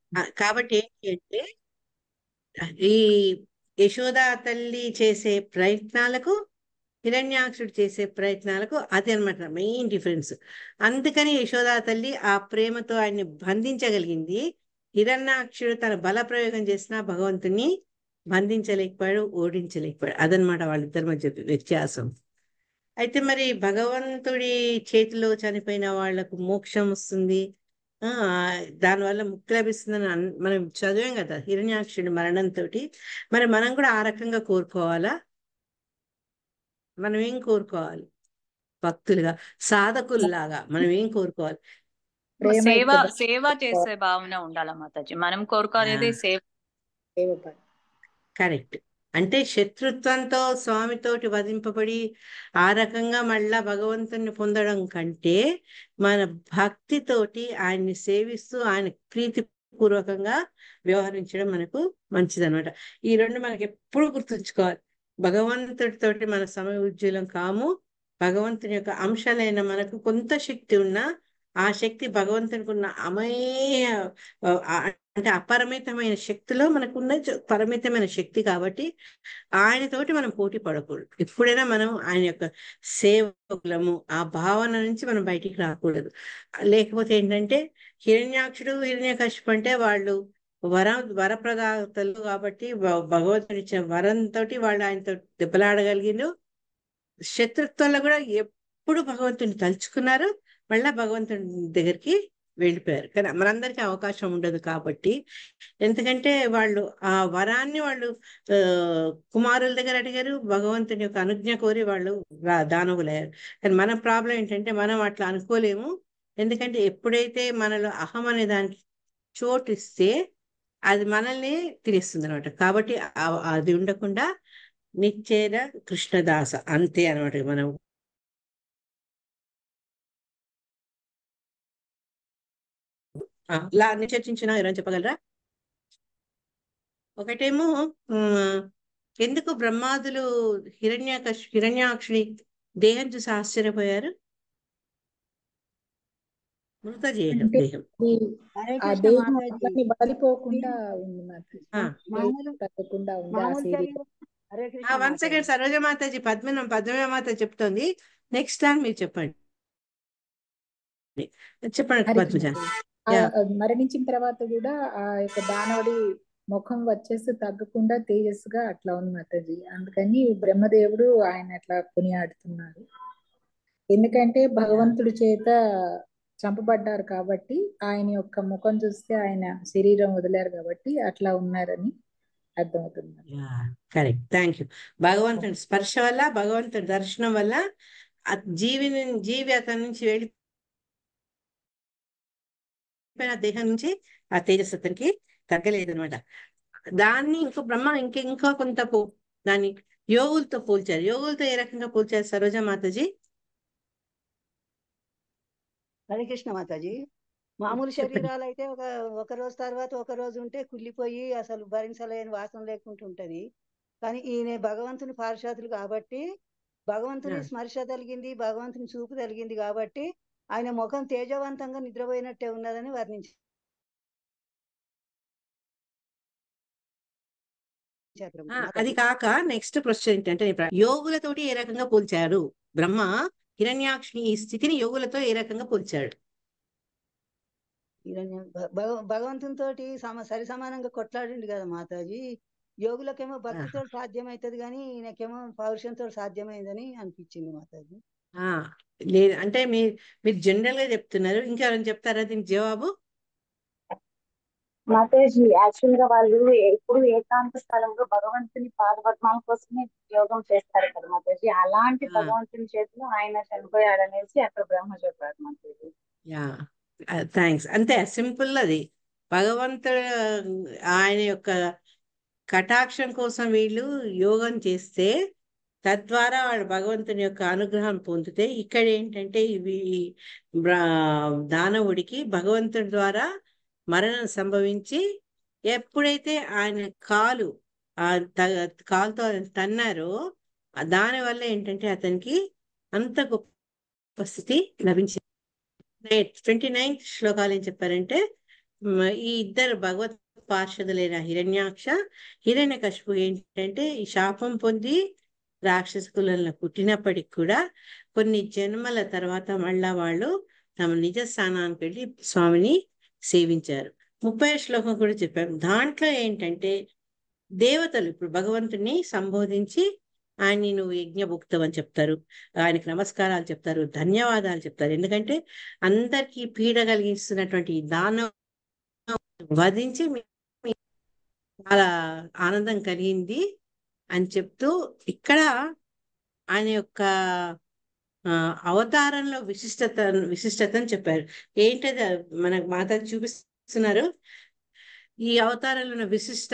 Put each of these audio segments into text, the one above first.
ఆ, కాబట్టి ఏంటి అంటే ఈ యశోద తల్లి చేసే ప్రయత్నాలకు హిరణ్యాక్షుడు చేసే ప్రయత్నాలకు అది అన్నమాట మెయిన్ డిఫరెన్స్ అందుకని యశోదా తల్లి ఆ ప్రేమతో ఆయన్ని బంధించగలిగింది హిరణ్యాక్షుడు తన బల ప్రయోగం చేసినా భగవంతుని బంధించలేకపోయాడు ఓడించలేకపోయాడు అదనమాట వాళ్ళిద్దరి మధ్య వ్యత్యాసం అయితే మరి భగవంతుడి చేతిలో చనిపోయిన వాళ్లకు మోక్షం వస్తుంది ఆ దానివల్ల ముక్తి లభిస్తుందని అన్- మనం చదివాం కదా హిరణ్యాక్షుడి మరణంతో మరి మనం కూడా ఆ రకంగా కోరుకోవాలా మనం ఏం కోరుకోవాలి భక్తులుగా సాధకుల్లాగా మనం ఏం కోరుకోవాలి ప్రేమ సేవ ఎక్కువ సేవ చేసే భావన ఉండాల మాతాజీ మనం కోరుకోలేదు ఆ. సేవ సేవపడి కరెక్ట్ అంటే శత్రుత్వంతో స్వామితోటి వధింపబడి ఆ రకంగా మళ్ళా భగవంతుని పొందడం కంటే మన భక్తితోటి ఆయన్ని సేవిస్తూ ఆయన ప్రీతిపూర్వకంగా వ్యవహరించడం మనకు మంచిదన్నమాట ఈ రెండు మనకి ఎప్పుడు గుర్తుంచుకోవాలి భగవంతుడితోటి మన సమయ ఉజ్వలం కాము భగవంతుని యొక్క అంశాలైన మనకు కొంత శక్తి ఉన్నా ఆ శక్తి భగవంతునికి ఉన్న అమేయ ఆ, అంటే అపరిమితమైన శక్తిలో మనకున్న జ- పరిమితమైన శక్తి కాబట్టి ఆయనతోటి మనం పోటీ పడకూడదు ఎప్పుడైనా మనం ఆయన యొక్క సేవకులము ఆ భావన నుంచి మనం బయటికి రాకూడదు లేకపోతే ఏంటంటే హిరణ్యాక్షుడు హిరణ్యకశిపు అంటే వాళ్ళు వర వరప్రదాతలు కాబట్టి భ- భగవంతుడు ఇచ్చిన వరంతో వాళ్ళు ఆయనతో దెబ్బలాడగలిగిన శత్రుత్వంలో కూడా ఎప్పుడు భగవంతుని తలుచుకున్నారు మళ్ళా భగవంతుని దగ్గరికి వెళ్ళిపోయారు కానీ మనందరికీ అవకాశం ఉండదు కాబట్టి ఎందుకంటే వాళ్ళు ఆ వరాన్ని వాళ్ళు ఆ, కుమారుల దగ్గర అడిగారు భగవంతుని యొక్క అనుజ్ఞ కోరి వాళ్ళు రా- దానవులయ్యారు కానీ మన ప్రాబ్లం ఏంటంటే మనం అట్లా అనుకోలేము ఎందుకంటే ఎప్పుడైతే మనలో అహం అనే దానికి చోటు ఇస్తే అది మనల్ని తినేస్తుంది అనమాట కాబట్టి ఆ- అది ఉండకుండా నిచ్చేర కృష్ణదాస అంతే అనమాట మనం ఆ, ఇలా అన్ని చర్చించిన ఎవరైనా చెప్పగలరా ఒకటేమో ఉమ్, ఎందుకు బ్రహ్మాదులు హిరణ్యాకశ్ హిరణ్యాక్షుని దేహం చూసి ఆశ్చర్యపోయారు మృత దేహం అంటే దేహం ఈ హరే ఆ కృష్ణ దేహం మాతాజీ అట్లని బలిపోకుండా ఉంది మాతాజీ ఆ, మామూలు తగ్గకుండా ఉంది ఆ మామూలు శరీరం శరీరం హరే ఆ కృష్ణ వన్ మాతాజీ సెకండ్ సరోజ మాతాజీ పద్మ పద్మ మాత చెప్తోంది నెక్స్ట్ టైం మీరు చెప్పండి చెప్పండి హరే పద్మజ కృష్ణ ఆ యా ఆ మరణించిన తర్వాత కూడా ఆ యొక్క దానవుడి ముఖం వచ్చేసి తగ్గకుండా తేజస్సుగా అట్లా ఉంది మాతాజీ అందుకని బ్రహ్మదేవుడు ఆయన అట్లా కొనియాడుతున్నారు ఎందుకంటే భగవంతుడి చేత చంపబడ్డారు కాబట్టి ఆయన యొక్క ముఖం చూస్తే ఆయన శరీరం వదిలారు కాబట్టి అట్లా ఉన్నారని అర్థమవుతుంది యా కరెక్ట్ థ్యాంక్ యూ భగవంతుడి స్పర్శ వల్ల భగవంతుడి దర్శనం వల్ల ఆ జీవిని జీవి అతని నుంచి వెళ్ళిపోయిన దేహం నుంచి ఆ తేజస్ అతనికి తగ్గలేదు అనమాట దాన్ని ఇంకో బ్రహ్మ ఇంక ఇంకా కొంత పో దాన్ని యోగులతో పోల్చారు యోగులతో ఏ రకంగా పోల్చారు సరోజ మాతాజీ హరే కృష్ణ మాతాజీ మామూలు చెప్పండి శరీరాలు అయితే ఒక ఒక రోజు తర్వాత ఒక రోజు ఉంటే కుళ్ళిపోయి అసలు భరించలేని వాసన లేకుండా ఉంటది కానీ ఈయన భగవంతుని పారిషాతులు కాబట్టి భగవంతుని యా స్మర్శ కలిగింది భగవంతుని చూపు కలిగింది కాబట్టి ఆయన ముఖం తేజవంతంగా నిద్రపోయినట్టే ఉన్నదని వర్ణించారు బ్రహ్మ ఆ, అది మాతాజీ కాక నెక్స్ట్ క్వశ్చన్ ఏంటంటే నీ ప్ర- యోగులతోటి ఏ రకంగా పోల్చారు బ్రహ్మ హిరణ్యాక్షుని ఈ స్థితిని యోగులతో ఏ రకంగా పోల్చాడు హిరణ్య భ- భగ- భగవంతునితోటి సమ సరి సమానంగా కొట్లాడిండు కదా మాతాజీ యోగులకేమో భక్తితో సాధ్యమవుతుంది కానీ ఈయనకేమో పౌరుషంతో సాధ్యమైందని అనిపించింది మాతాజీ ఆ లేదు అంటే మీ మీరు జనరల్ గా చెప్తున్నారు ఇంకెవరైనా చెప్తారా దీనికి జవాబు మాతాజీ యాక్చువల్ గా వాళ్ళు ఎప్పుడు ఏకాంత స్థలంలో భగవంతుని పాదపద్మాల కోసమే యోగం చేస్తారు కదా మాతాజీ అలాంటి ఆ, భగవంతుని చేతిలో ఆయన చనిపోయాడనేసి అక్కడ బ్రహ్మ చెప్పారు మాతాజీ యా థ్యాంక్స్ అంతే సింపుల్ అది భగవంతుడు ఆయన యొక్క కటాక్షం కోసం వీళ్ళు యోగం చేస్తే తద్వారా వాళ్ళు భగవంతుని యొక్క అనుగ్రహం పొందితే ఇక్కడ ఏంటంటే ఇవి బ్రా- దానవుడికి భగవంతుడి ద్వారా మరణం సంభవించి ఎప్పుడైతే ఆయన కాలు ఆ త- కాలుతో ఆయన తన్నారో ఆ దాని వల్ల ఏంటంటే అతనికి అంత గొప్ప స్థితి లభించింది ట్వంటీ నైన్త్ శ్లోకాలు ఏం చెప్పారంటే మ, ఈ ఇద్దరు భగవత్ పార్షదులైన హిరణ్యాక్ష హిరణ్యకశిపు ఏంటంటే ఈ శాపం పొంది రాక్షస కులంలో పుట్టినప్పటికి కూడా కొన్ని జన్మల తర్వాత మళ్ళా వాళ్ళు తమ నిజ స్థానానికి వెళ్ళి స్వామిని సేవించారు ముప్పై శ్లోకం కూడా చెప్పారు దాంట్లో ఏంటంటే దేవతలు ఇప్పుడు భగవంతుని సంబోధించి ఆయన్ని నువ్వు యజ్ఞభుక్తం అని చెప్తారు ఆయనకి నమస్కారాలు చెప్తారు ధన్యవాదాలు చెప్తారు ఎందుకంటే అందరికీ పీడ కలిగిస్తున్నటువంటి ఈ దానం వధించి మీ- మీ- చాలా ఆనందం కలిగింది అని చెప్తూ ఇక్కడ ఆయన యొక్క ఆ, అవతారంలో విశిష్టత విశిష్టతను చెప్పారు ఏంటది మనకు మాత చూపిస్తున్నారు ఈ అవతారంలో ఉన్న విశిష్ట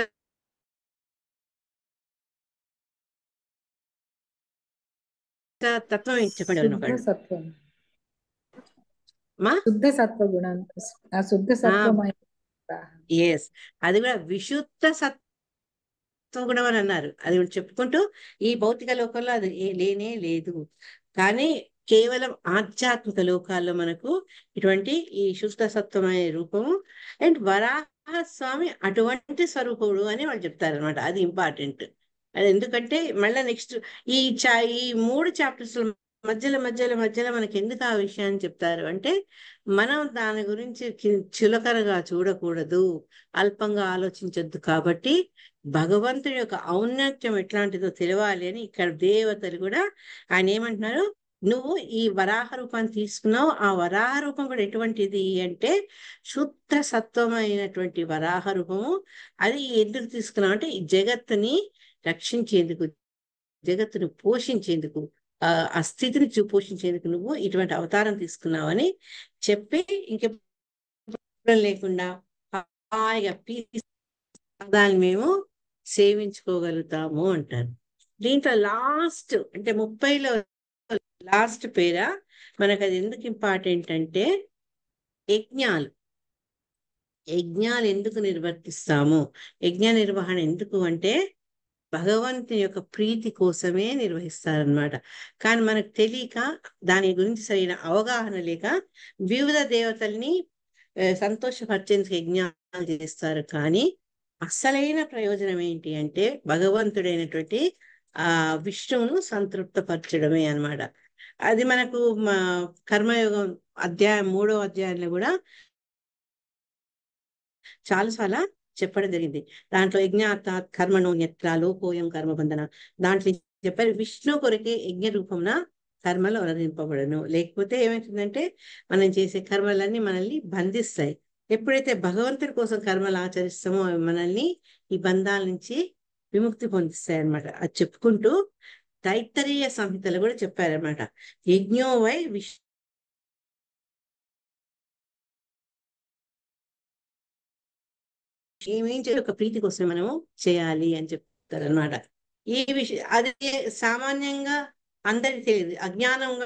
తత్వం ఏంటి చెప్పండి ఎవరైనా శుద్ధ ఒకళ్ళు. సత్వం మా శుద్ధ సత్వ గుణం ఆ శుద్ధ సత్వమైన ఎస్ అది కూడా విశుద్ధ సత్వగుణం అని అన్నారు అది కూడా చెప్పుకుంటూ ఈ భౌతిక లోకంలో అది ఏ- లేనే లేదు కానీ కేవలం ఆధ్యాత్మిక లోకాల్లో మనకు ఇటువంటి ఈ శుద్ధ సత్వమైన రూపము అండ్ వరాహ స్వామి అటువంటి స్వరూపుడు అని వాళ్ళు చెప్తారు అనమాట అది ఇంపార్టెంట్ అది ఎందుకంటే మళ్ళీ నెక్స్ట్ ఈ చా ఈ మూడు చాప్టర్స్ మధ్యలో మధ్యలో మధ్యలో మనకి ఎందుకు ఆ విషయాన్ని చెప్తారు అంటే మనం దాని గురించి కి- చులకనగా చూడకూడదు అల్పంగా ఆలోచించొద్దు కాబట్టి భగవంతుడి యొక్క ఔన్నత్యం ఎట్లాంటిదో తెలియాలి అని ఇక్కడ దేవతలు కూడా ఆయన ఏమంటున్నారు నువ్వు ఈ వరాహ రూపాన్ని తీసుకున్నావు ఆ వరాహ రూపం కూడా ఎటువంటిది అంటే శుద్ధ సత్వమైనటువంటి వరాహ రూపము అది ఎందుకు తీసుకున్నావు అంటే ఈ జగత్తుని రక్షించేందుకు జగత్తును పోషించేందుకు ఆ ఆ స్థితిని చూ పోషించేందుకు నువ్వు ఇటువంటి అవతారం తీసుకున్నావని చెప్పి ఇంక లేకుండా హాయిగా పీస్ దాన్ని మేము సేవించుకోగలుగుతాము అంటారు దీంట్లో లాస్ట్ అంటే ముప్పైలో లాస్ట్ పేర మనకు అది ఎందుకు ఇంపార్టెంట్ అంటే యజ్ఞాలు యజ్ఞాలు ఎందుకు నిర్వర్తిస్తాము యజ్ఞ నిర్వహణ ఎందుకు అంటే భగవంతుని యొక్క ప్రీతి కోసమే నిర్వహిస్తారనమాట కానీ మనకు తెలియక దాని గురించి సరైన అవగాహన లేక వివిధ దేవతల్ని ఆ, సంతోషపరిచేందుకు యజ్ఞాలు చేస్తారు కానీ అసలైన ప్రయోజనం ఏంటి అంటే భగవంతుడైనటువంటి ఆ విష్ణువును సంతృప్తపరచడమే అన్నమాట అది మనకు మా కర్మయోగం అధ్యాయం మూడో అధ్యాయంలో కూడా చాలా చాలా చెప్పడం జరిగింది దాంట్లో యజ్ఞాత కర్మణో న్యత్ర లోకోయం కర్మబంధన దాంట్లో చెప్పారు విష్ణు కొరకే యజ్ఞ రూపంన కర్మలు అనుదింపబడను లేకపోతే ఏమవుతుందంటే మనం చేసే కర్మలన్నీ మనల్ని బంధిస్తాయి ఎప్పుడైతే భగవంతుడి కోసం కర్మలు ఆచరిస్తామో అవి మనల్ని ఈ బంధాల నుంచి విముక్తి పొందిస్తాయి అన్నమాట అది చెప్పుకుంటూ తైత్తరీయ సంహితలు కూడా చెప్పారన్నమాట యజ్ఞో వై విష్ ఏమేం చేయాలి ఒక ప్రీతి కోసం మనము చేయాలి అని చెప్తారు అనమాట ఈ విషయం అది సామాన్యంగా అందరికి తెలియదు అజ్ఞానంగా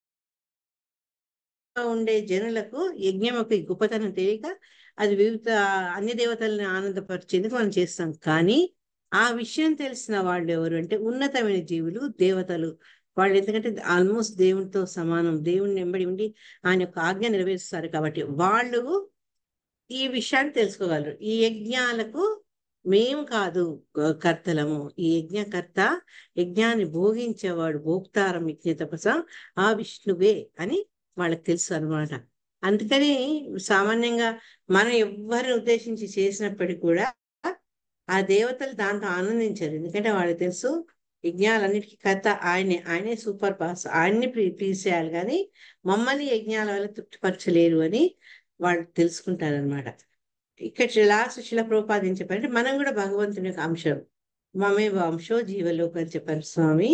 ఉండే జనులకు యజ్ఞం యొక్క ఈ గొప్పతనం తెలియక అది వివిధ అన్య దేవతల్ని ఆనందపరిచేందుకు మనం చేస్తాం కానీ ఆ విషయం తెలిసిన వాళ్ళు ఎవరు అంటే ఉన్నతమైన జీవులు దేవతలు వాళ్ళు ఎందుకంటే ఆల్మోస్ట్ దేవునితో సమానం దేవుని వెంబడి ఉండి ఆయన యొక్క ఆజ్ఞ నెరవేరుస్తారు కాబట్టి వాళ్ళు ఈ విషయాన్ని తెలుసుకోగలరు ఈ యజ్ఞాలకు మేము కాదు క- కర్తలము ఈ యజ్ఞకర్త యజ్ఞాన్ని భోగించేవాడు భోక్తారం యజ్ఞ తపస ఆ విష్ణువే అని వాళ్ళకి తెలుసు అన్నమాట అందుకని సామాన్యంగా మనం ఎవ్వరిని ఉద్దేశించి చేసినప్పటికీ కూడా ఆ దేవతలు దాంతో ఆనందించారు ఎందుకంటే వాళ్ళకి తెలుసు యజ్ఞాలన్నిటికీ కర్త ఆయనే ఆయనే సూపర్ పాస్ ఆయన్ని ప్రీ ప్లీజ్ చేయాలి కానీ మమ్మల్ని యజ్ఞాల వల్ల తృప్తిపరచలేరు అని వాళ్ళు తెలుసుకుంటారనమాట ఇక్కడ లాస్ట్ శిల ప్రభుపాద ఏం చెప్పారంటే మనం కూడా భగవంతుని యొక్క అంశం మమే వంశో జీవలోక అని చెప్పారు స్వామి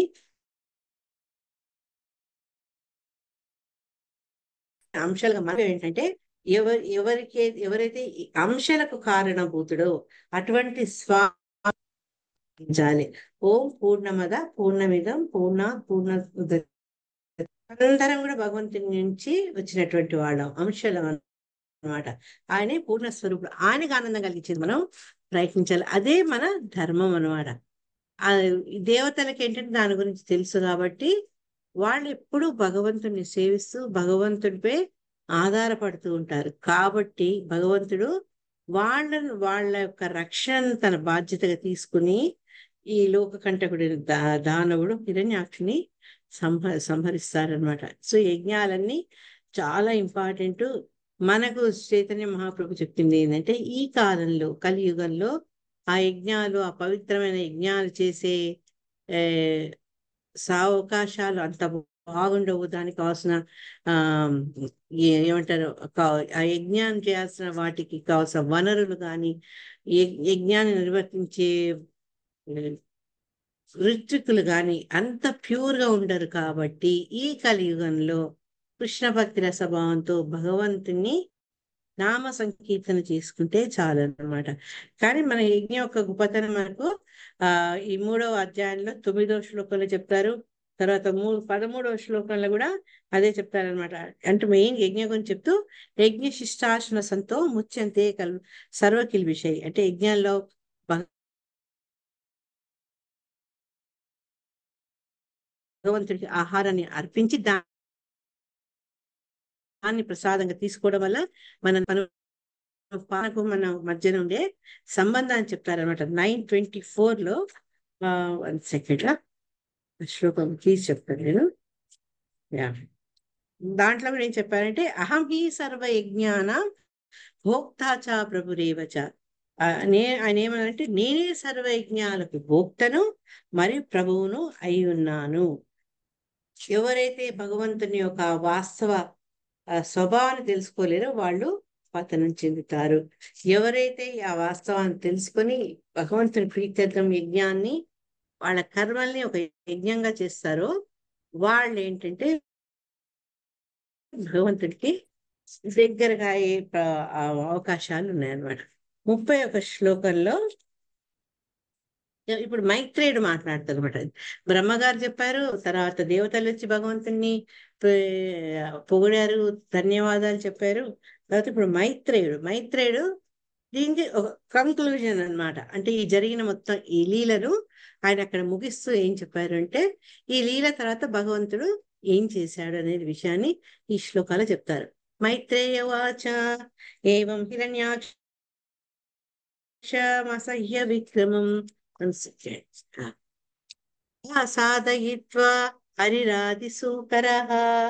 అంశాలుగా మనం ఏంటంటే ఎవరు ఎవరికి ఎవరైతే ఈ అంశాలకు కారణభూతుడో అటువంటి స్వామి ఓం పూర్ణమద పూర్ణమిదం పూర్ణ పూర్ణ అందరం కూడా భగవంతుని నుంచి వచ్చినటువంటి వాళ్ళం అంశాలం అన్నమాట ఆయనే పూర్ణ స్వరూపుడు ఆయనకు ఆనందం కలిగించేది మనం ప్రయత్నించాలి అదే మన ధర్మం అన్నమాట ఆ ఈ దేవతలకి ఏంటంటే దాని గురించి తెలుసు కాబట్టి వాళ్ళు ఎప్పుడూ భగవంతుడిని సేవిస్తూ భగవంతుడిపై ఆధారపడుతూ ఉంటారు కాబట్టి భగవంతుడు వాళ్ళను వాళ్ళ యొక్క రక్షణను తన బాధ్యతగా తీసుకుని ఈ లోక కంటకుడి దా దానవుడు హిరణ్యాక్షుని సంహ సంహరిస్తారనమాట సో యజ్ఞాలన్నీ చాలా ఇంపార్టెంట్ మనకు చైతన్య మహాప్రభు చెప్పింది ఏంటంటే ఈ కాలంలో కలియుగంలో ఆ యజ్ఞాలు ఆ పవిత్రమైన యజ్ఞాలు చేసే ఏ, సావకాశాలు అంత బాగుండవు దానికి కావాల్సిన ఆ ఏ- ఏమంటారు కా- ఆ యజ్ఞాన్ని చేయాల్సిన వాటికి కావాల్సిన వనరులు కానీ యజ్ఞాన్ని నిర్వర్తించే ఉమ్, ఋత్వికులు కానీ అంత ప్యూర్ గా ఉండరు కాబట్టి ఈ కలియుగంలో కృష్ణ భక్తి రసభావంతో భగవంతుని నామ సంకీర్తన చేసుకుంటే చాలు అన్నమాట కానీ మన యజ్ఞ యొక్క గొప్పతనం మనకు ఆ ఈ మూడవ అధ్యాయంలో తొమ్మిదవ శ్లోకంలో చెప్తారు తర్వాత మూడు పదమూడవ శ్లోకంలో కూడా అదే చెప్తారనమాట అంటే మెయిన్ యజ్ఞ గురించి చెప్తూ యజ్ఞ శిష్టాసన సంతో ముత్యంతే కల్ సర్వకిల్ విషయ్ అంటే యజ్ఞాల్లో భగవంతుడికి ఆహారాన్ని అర్పించి దా- దాన్ని ప్రసాదంగా తీసుకోవడం వల్ల మన మన పాలకు మన మధ్యన ఉండే సంబంధాన్ని చెప్తారనమాట నైన్ ట్వంటీ ఫోర్ లో వన్ సెకండ్ శ్లోకం ప్లీజ్ చెప్తాను నేను యా దాంట్లో కూడా ఏం చెప్పారంటే అహం హి సర్వ యజ్ఞాన భోక్తాచ ప్రభురేవచ ఆ, నే ఆయన ఏమన్నారంటే నేనే సర్వ యజ్ఞాలకు భోక్తను మరియు ప్రభువును అయి ఉన్నాను ఎవరైతే భగవంతుని యొక్క వాస్తవ ఆ, స్వభావాన్ని తెలుసుకోలేరో వాళ్ళు పతనం చెందుతారు ఎవరైతే ఆ వాస్తవాన్ని తెలుసుకొని భగవంతుని ప్రీత్యర్థం యజ్ఞాన్ని వాళ్ళ కర్మల్ని ఒక యజ్ఞంగా చేస్తారో వాళ్ళు ఏంటంటే భగవంతుడికి దగ్గరగా అయ్యే ప్ర- ఆ అవకాశాలు ఉన్నాయన్నమాట ముప్పై ఒక శ్లోకంలో ఇప్పుడు మైత్రేయుడు మాట్లాడతారు అనమాట బ్రహ్మగారు చెప్పారు తర్వాత దేవతలు వచ్చి భగవంతుని పే- పొగిడారు ధన్యవాదాలు చెప్పారు తర్వాత ఇప్పుడు మైత్రేయుడు మైత్రేయుడు దీనికి ఒక కంక్లూజన్ అన్నమాట అంటే ఈ జరిగిన మొత్తం ఈ లీలను ఆయన అక్కడ ముగిస్తూ ఏం చెప్పారు అంటే ఈ లీల తర్వాత భగవంతుడు ఏం చేశాడు అనేది విషయాన్ని ఈ శ్లోకాలు చెప్తారు మైత్రేయ వాచ ఏవం హిరణ్యాక్షమసహ్య విక్రమం సాధయిత్వా హరిరాదిసూకరः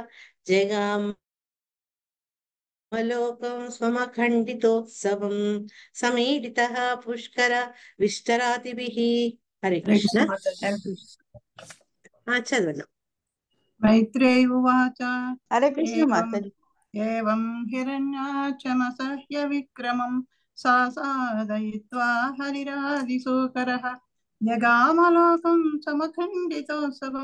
జగామలోకం స్వమఖండితోత్సవం సమీడితः పుష్కర విష్టరాతిభిः హరే కృష్ణ ఆ, చదవండి मैत्रेय उवाच హరే కృష్ణ ఏవం మాతాజీ एवं हिरण्याक्षमसह्य विक्रमं सा साधयित्वा हरिरादिसूकरः जगामलोकं समखण्डितोत्सवं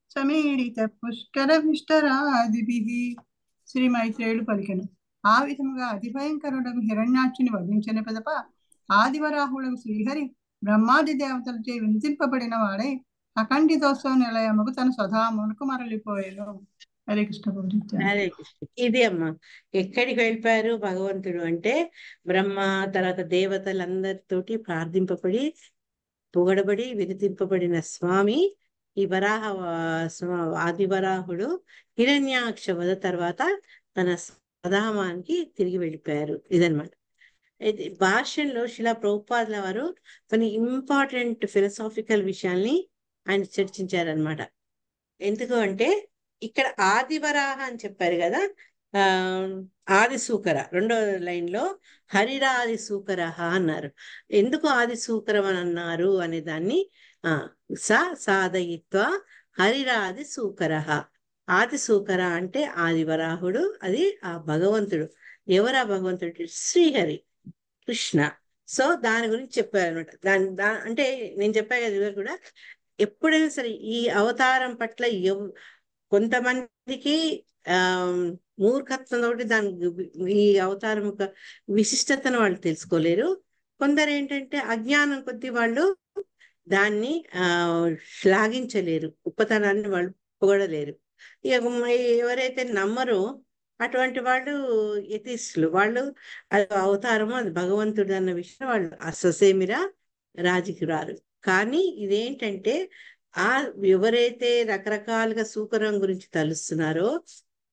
సమీడితపుష్కరభిష్టరాదిభిః శ్రీ మైత్రేయుడు పలికెను ఆ విధముగా అతి భయంకరుడకు హిరణ్యాక్షుని వధించిన పిదప ఆదివరాహుడకు శ్రీహరి బ్రహ్మాది దేవతలచే వినిపింపబడిన వాడై అఖండితోత్సవ నిలయముకు తన స్వధామునకు మరలిపోయాను హరే కృష్ణ ప్రభుత్వ హరే కృష్ణ ఇది అమ్మా ఎక్కడికి వెళ్ళిపోయారు భగవంతుడు అంటే బ్రహ్మ తర్వాత దేవతలందరితోటి ప్రార్థింపబడి పొగడబడి వినితింపబడిన స్వామి ఈ వరాహ వా- స్వ- ఆది వరాహుడు హిరణ్యాక్ష వధ తర్వాత తన స్వధామానికి తిరిగి వెళ్ళిపోయారు ఇదన్నమాట ఇది భాష్యంలో శిలా ప్రభుపాదుల వారు కొన్ని ఇంపార్టెంట్ ఫిలసాఫికల్ విషయాల్ని ఆయన చర్చించారనమాట ఎందుకు అంటే ఇక్కడ ఆదివరాహ అని చెప్పారు కదా ఆ ఆది సూకర రెండో లైన్ లో హరిరాది సూకరహ అన్నారు ఎందుకు ఆది సూకరం అని అన్నారు అనే దాన్ని ఆ స సాధయిత్వ హరిరాది సూకరహ ఆది సూకర అంటే ఆదివరాహుడు అది ఆ భగవంతుడు ఎవరు ఆ భగవంతుడు శ్రీహరి కృష్ణ సో దాని గురించి చెప్పారనమాట దాని దా అంటే నేను చెప్పా కదా ఇదివరకు కూడా ఎప్పుడైనా సరే ఈ అవతారం పట్ల ఎవ్ కొంతమందికి ఆ మూర్ఖత్వం తోటి దాని ఈ అవతారం యొక్క విశిష్టతను వాళ్ళు తెలుసుకోలేరు కొందరు ఏంటంటే అజ్ఞానం కొద్దీ వాళ్ళు దాన్ని ఆ శ్లాఘించలేరు గొప్పతనాన్ని వాళ్ళు పొగడలేరు ఇక మ- ఎవరైతే నమ్మరో అటువంటి వాళ్ళు యతీశ్వరులు వాళ్ళు అది అవతారము అది భగవంతుడు అన్న విషయం వాళ్ళు అససేమిరా రాజుకి రారు కానీ ఇదేంటంటే ఆ ఎవరైతే రకరకాలుగా సూకరం గురించి తలుస్తున్నారో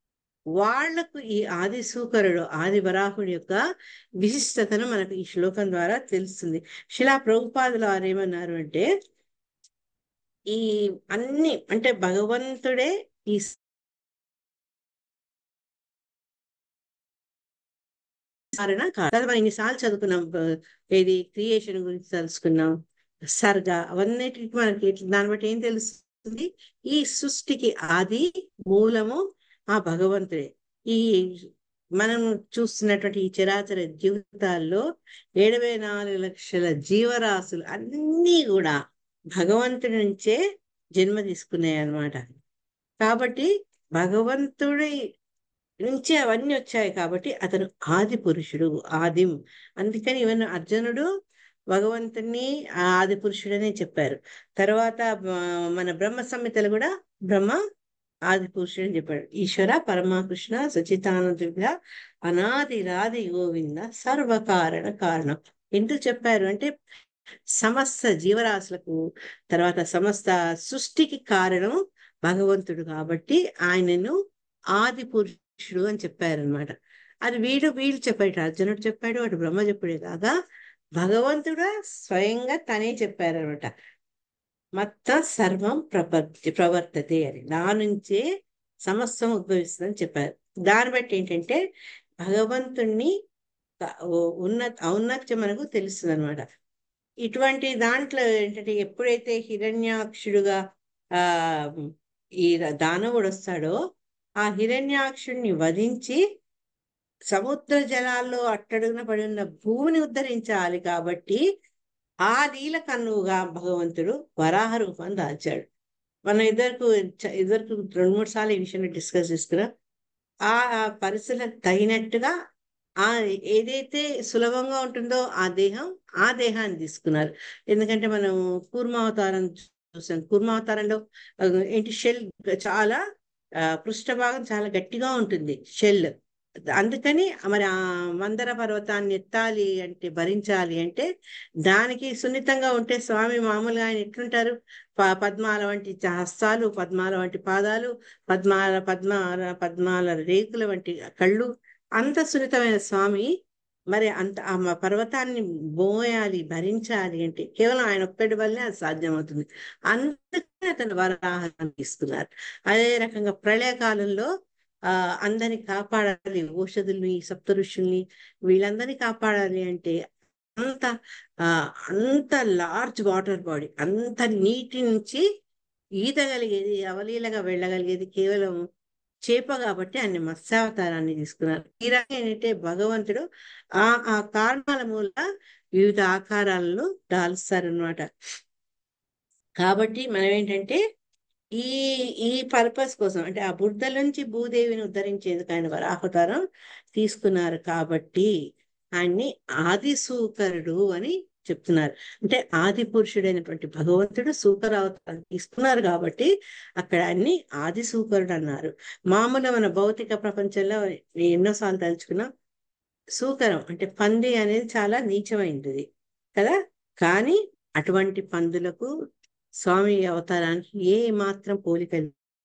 వాళ్లకు ఈ ఆది సూకరుడు ఆది వరాహుడి యొక్క విశిష్టతను మనకు ఈ శ్లోకం ద్వారా తెలుస్తుంది శిలా ప్రభుపాదులు వారు ఏమన్నారు అంటే ఈ అన్ని అంటే భగవంతుడే ఈ కారణ కాదు మనం ఇన్నిసార్లు చదువుకున్నాం ఆ, ఏది క్రియేషన్ గురించి తెలుసుకున్నాం సర్గ అవన్నిటికి మనకి దాన్ని బట్టి ఏం తెలుస్తుంది ఈ సృష్టికి ఆది మూలము ఆ భగవంతుడే ఈ మనం చూస్తున్నటువంటి ఈ చరాచర జీవితాల్లో ఏడవై నాలుగు లక్షల జీవరాశులు అన్నీ కూడా భగవంతుడి నుంచే జన్మ తీసుకున్నాయి అన్నమాట కాబట్టి భగవంతుడి నుంచి అవన్నీ వచ్చాయి కాబట్టి అతను ఆది పురుషుడు ఆదిం అందుకని ఈవెన్ అర్జునుడు భగవంతుని ఆది పురుషుడనే చెప్పారు తర్వాత ఆ, మన బ్రహ్మ సంహితలు కూడా బ్రహ్మ ఆది పురుషుడు అని చెప్పాడు ఈశ్వర పరమకృష్ణ సచితానంద అనాది రాది గోవింద సర్వకారణ కారణం ఎందుకు చెప్పారు అంటే సమస్త జీవరాశులకు తర్వాత సమస్త సృష్టికి కారణం భగవంతుడు కాబట్టి ఆయనను ఆది పురుషుడు అని చెప్పారనమాట అది వీడు వీళ్ళు చెప్పాడు అర్జునుడు చెప్పాడు అటు బ్రహ్మ చెప్పాడు కాగా భగవంతుడు స్వయంగా తనే చెప్పారనమాట మొత్తం సర్వం ప్రపత్తి ప్రవర్తతే అని నా నుంచే సమస్తం ఉద్భవిస్తుందని చెప్పారు దాన్ని బట్టి ఏంటంటే భగవంతుణ్ణి ఉన్న ఔన్నత్యం మనకు తెలుస్తుంది అనమాట ఇటువంటి దాంట్లో ఏంటంటే ఎప్పుడైతే హిరణ్యాక్షుడుగా ఆ ఈ దానవుడు వస్తాడో ఆ హిరణ్యాక్షుడిని వధించి సముద్ర జలాల్లో అట్టడుగున పడి ఉన్న భూమిని ఉద్ధరించాలి కాబట్టి ఆ లీల కన్నుగా భగవంతుడు వరాహ రూపాన్ని దాల్చాడు మనం ఇద్దరు ఇద్దరు రెండు మూడు సార్లు ఈ విషయాన్ని డిస్కస్ చేసుకున్నాం ఆ ఆ పరిస్థితులకు తగినట్టుగా ఆ ఏదైతే సులభంగా ఉంటుందో ఆ దేహం ఆ దేహాన్ని తీసుకున్నారు ఎందుకంటే మనం కూర్మావతారం చూసాం కూర్మావతారంలో ఆ, ఏంటి షెల్ చాలా ఆ, పృష్ఠభాగం చాలా గట్టిగా ఉంటుంది షెల్ అందుకని మరి ఆ మందర పర్వతాన్ని ఎత్తాలి అంటే భరించాలి అంటే దానికి సున్నితంగా ఉంటే స్వామి మామూలుగా ఆయన ఎట్లుంటారు ప- పద్మాల వంటి చ- హస్తాలు పద్మాల వంటి పాదాలు పద్మాల పద్మాల పద్మాల రేకుల వంటి కళ్ళు అంత సున్నితమైన స్వామి మరి అంత ఆ మ- పర్వతాన్ని మోయాలి భరించాలి అంటే కేవలం ఆయన ఒక్కడి వల్లే అది సాధ్యమవుతుంది అందుకని అతను వరాహం తీసుకున్నారు అదే రకంగా ప్రళయకాలంలో ఆ అందరిని కాపాడాలి ఔషధుల్ని సప్త ఋషుల్ని వీళ్ళందరినీ కాపాడాలి అంటే అంత ఆ అంత లార్జ్ వాటర్ బాడీ అంత నీటి నుంచి ఈదగలిగేది అవలీలగా వెళ్ళగలిగేది కేవలం చేప కాబట్టి ఆయన మత్స్యావతారాన్ని తీసుకున్నారు ఈ రకంగా ఏంటంటే భగవంతుడు ఆ ఆ కారణాల మూల వివిధ ఆకారాలను దాల్స్తారనమాట కాబట్టి మనం ఏంటంటే ఈ ఈ పర్పస్ కోసం అంటే ఆ బుద్ధ నుంచి భూదేవిని ఉద్ధరించేందుకు ఆయన వరాహవతారం తీసుకున్నారు కాబట్టి ఆయన్ని ఆది సూకరుడు అని చెప్తున్నారు అంటే ఆది పురుషుడైనటువంటి భగవంతుడు సూకర అవతారం తీసుకున్నారు కాబట్టి అక్కడ అన్ని ఆది సూకరుడు అన్నారు మామూలు మన భౌతిక ప్రపంచంలో నేను ఎన్నోసార్లు తలుచుకున్నా సూకరం అంటే పంది అనేది చాలా నీచమైనది కదా కానీ అటువంటి పందులకు స్వామి అవతారానికి ఏ మాత్రం పోలిక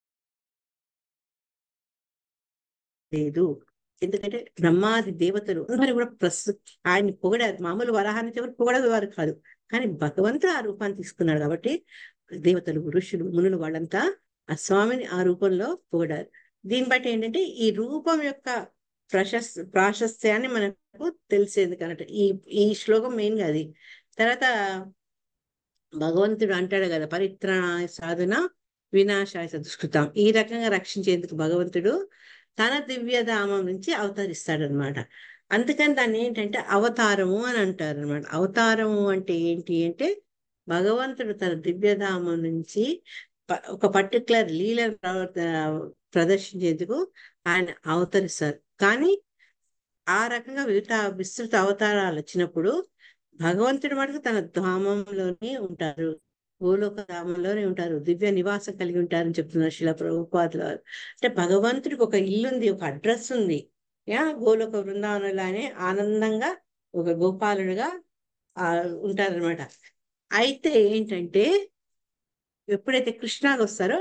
లేదు ఎందుకంటే బ్రహ్మాది దేవతలు అందరూ కూడా ప్రస్తు ఆయన్ని పొగడారు మామూలు వరాహాన్ని ఎవరు పొగడదు వారు కాదు కానీ భగవంతుడు ఆ రూపాన్ని తీసుకున్నాడు కాబట్టి దేవతలు ఋషులు మునులు వాళ్ళంతా ఆ స్వామిని ఆ రూపంలో పొగడారు దీన్ని బట్టి ఏంటంటే ఈ రూపం యొక్క ప్రశస్ ప్రాశస్త్యాన్ని మనకు తెలిసేది కనుక ఈ ఈ శ్లోకం మెయిన్ గా అది తర్వాత భగవంతుడు అంటాడు కదా పరిత్రాణాయ సాధన వినాశాయ దుష్కృతం ఈ రకంగా రక్షించేందుకు భగవంతుడు తన దివ్యధామం నుంచి అవతరిస్తాడనమాట అందుకని దాన్ని ఏంటంటే అవతారము అని అంటారు అనమాట అవతారము అంటే ఏంటి అంటే భగవంతుడు తన దివ్యధామం నుంచి ప- ఒక పర్టికులర్ లీలను ప్రవర్త ప్రదర్శించేందుకు ఆయన అవతరిస్తారు కానీ ఆ రకంగా వివిధ విస్తృత అవతారాలు వచ్చినప్పుడు భగవంతుడి మటుకు తన ధామంలోనే ఉంటారు గోలోక ధామంలోనే ఉంటారు దివ్య నివాసం కలిగి ఉంటారని చెప్తున్నారు శిల ప్రభుపాదుల వారు అంటే భగవంతుడికి ఒక ఇల్లు ఉంది ఒక అడ్రస్ ఉంది యా గోలోక బృందావనంలోనే ఆనందంగా ఒక గోపాలుడుగా ఆ ఉంటారనమాట అయితే ఏంటంటే ఎప్పుడైతే కృష్ణాకి వస్తారో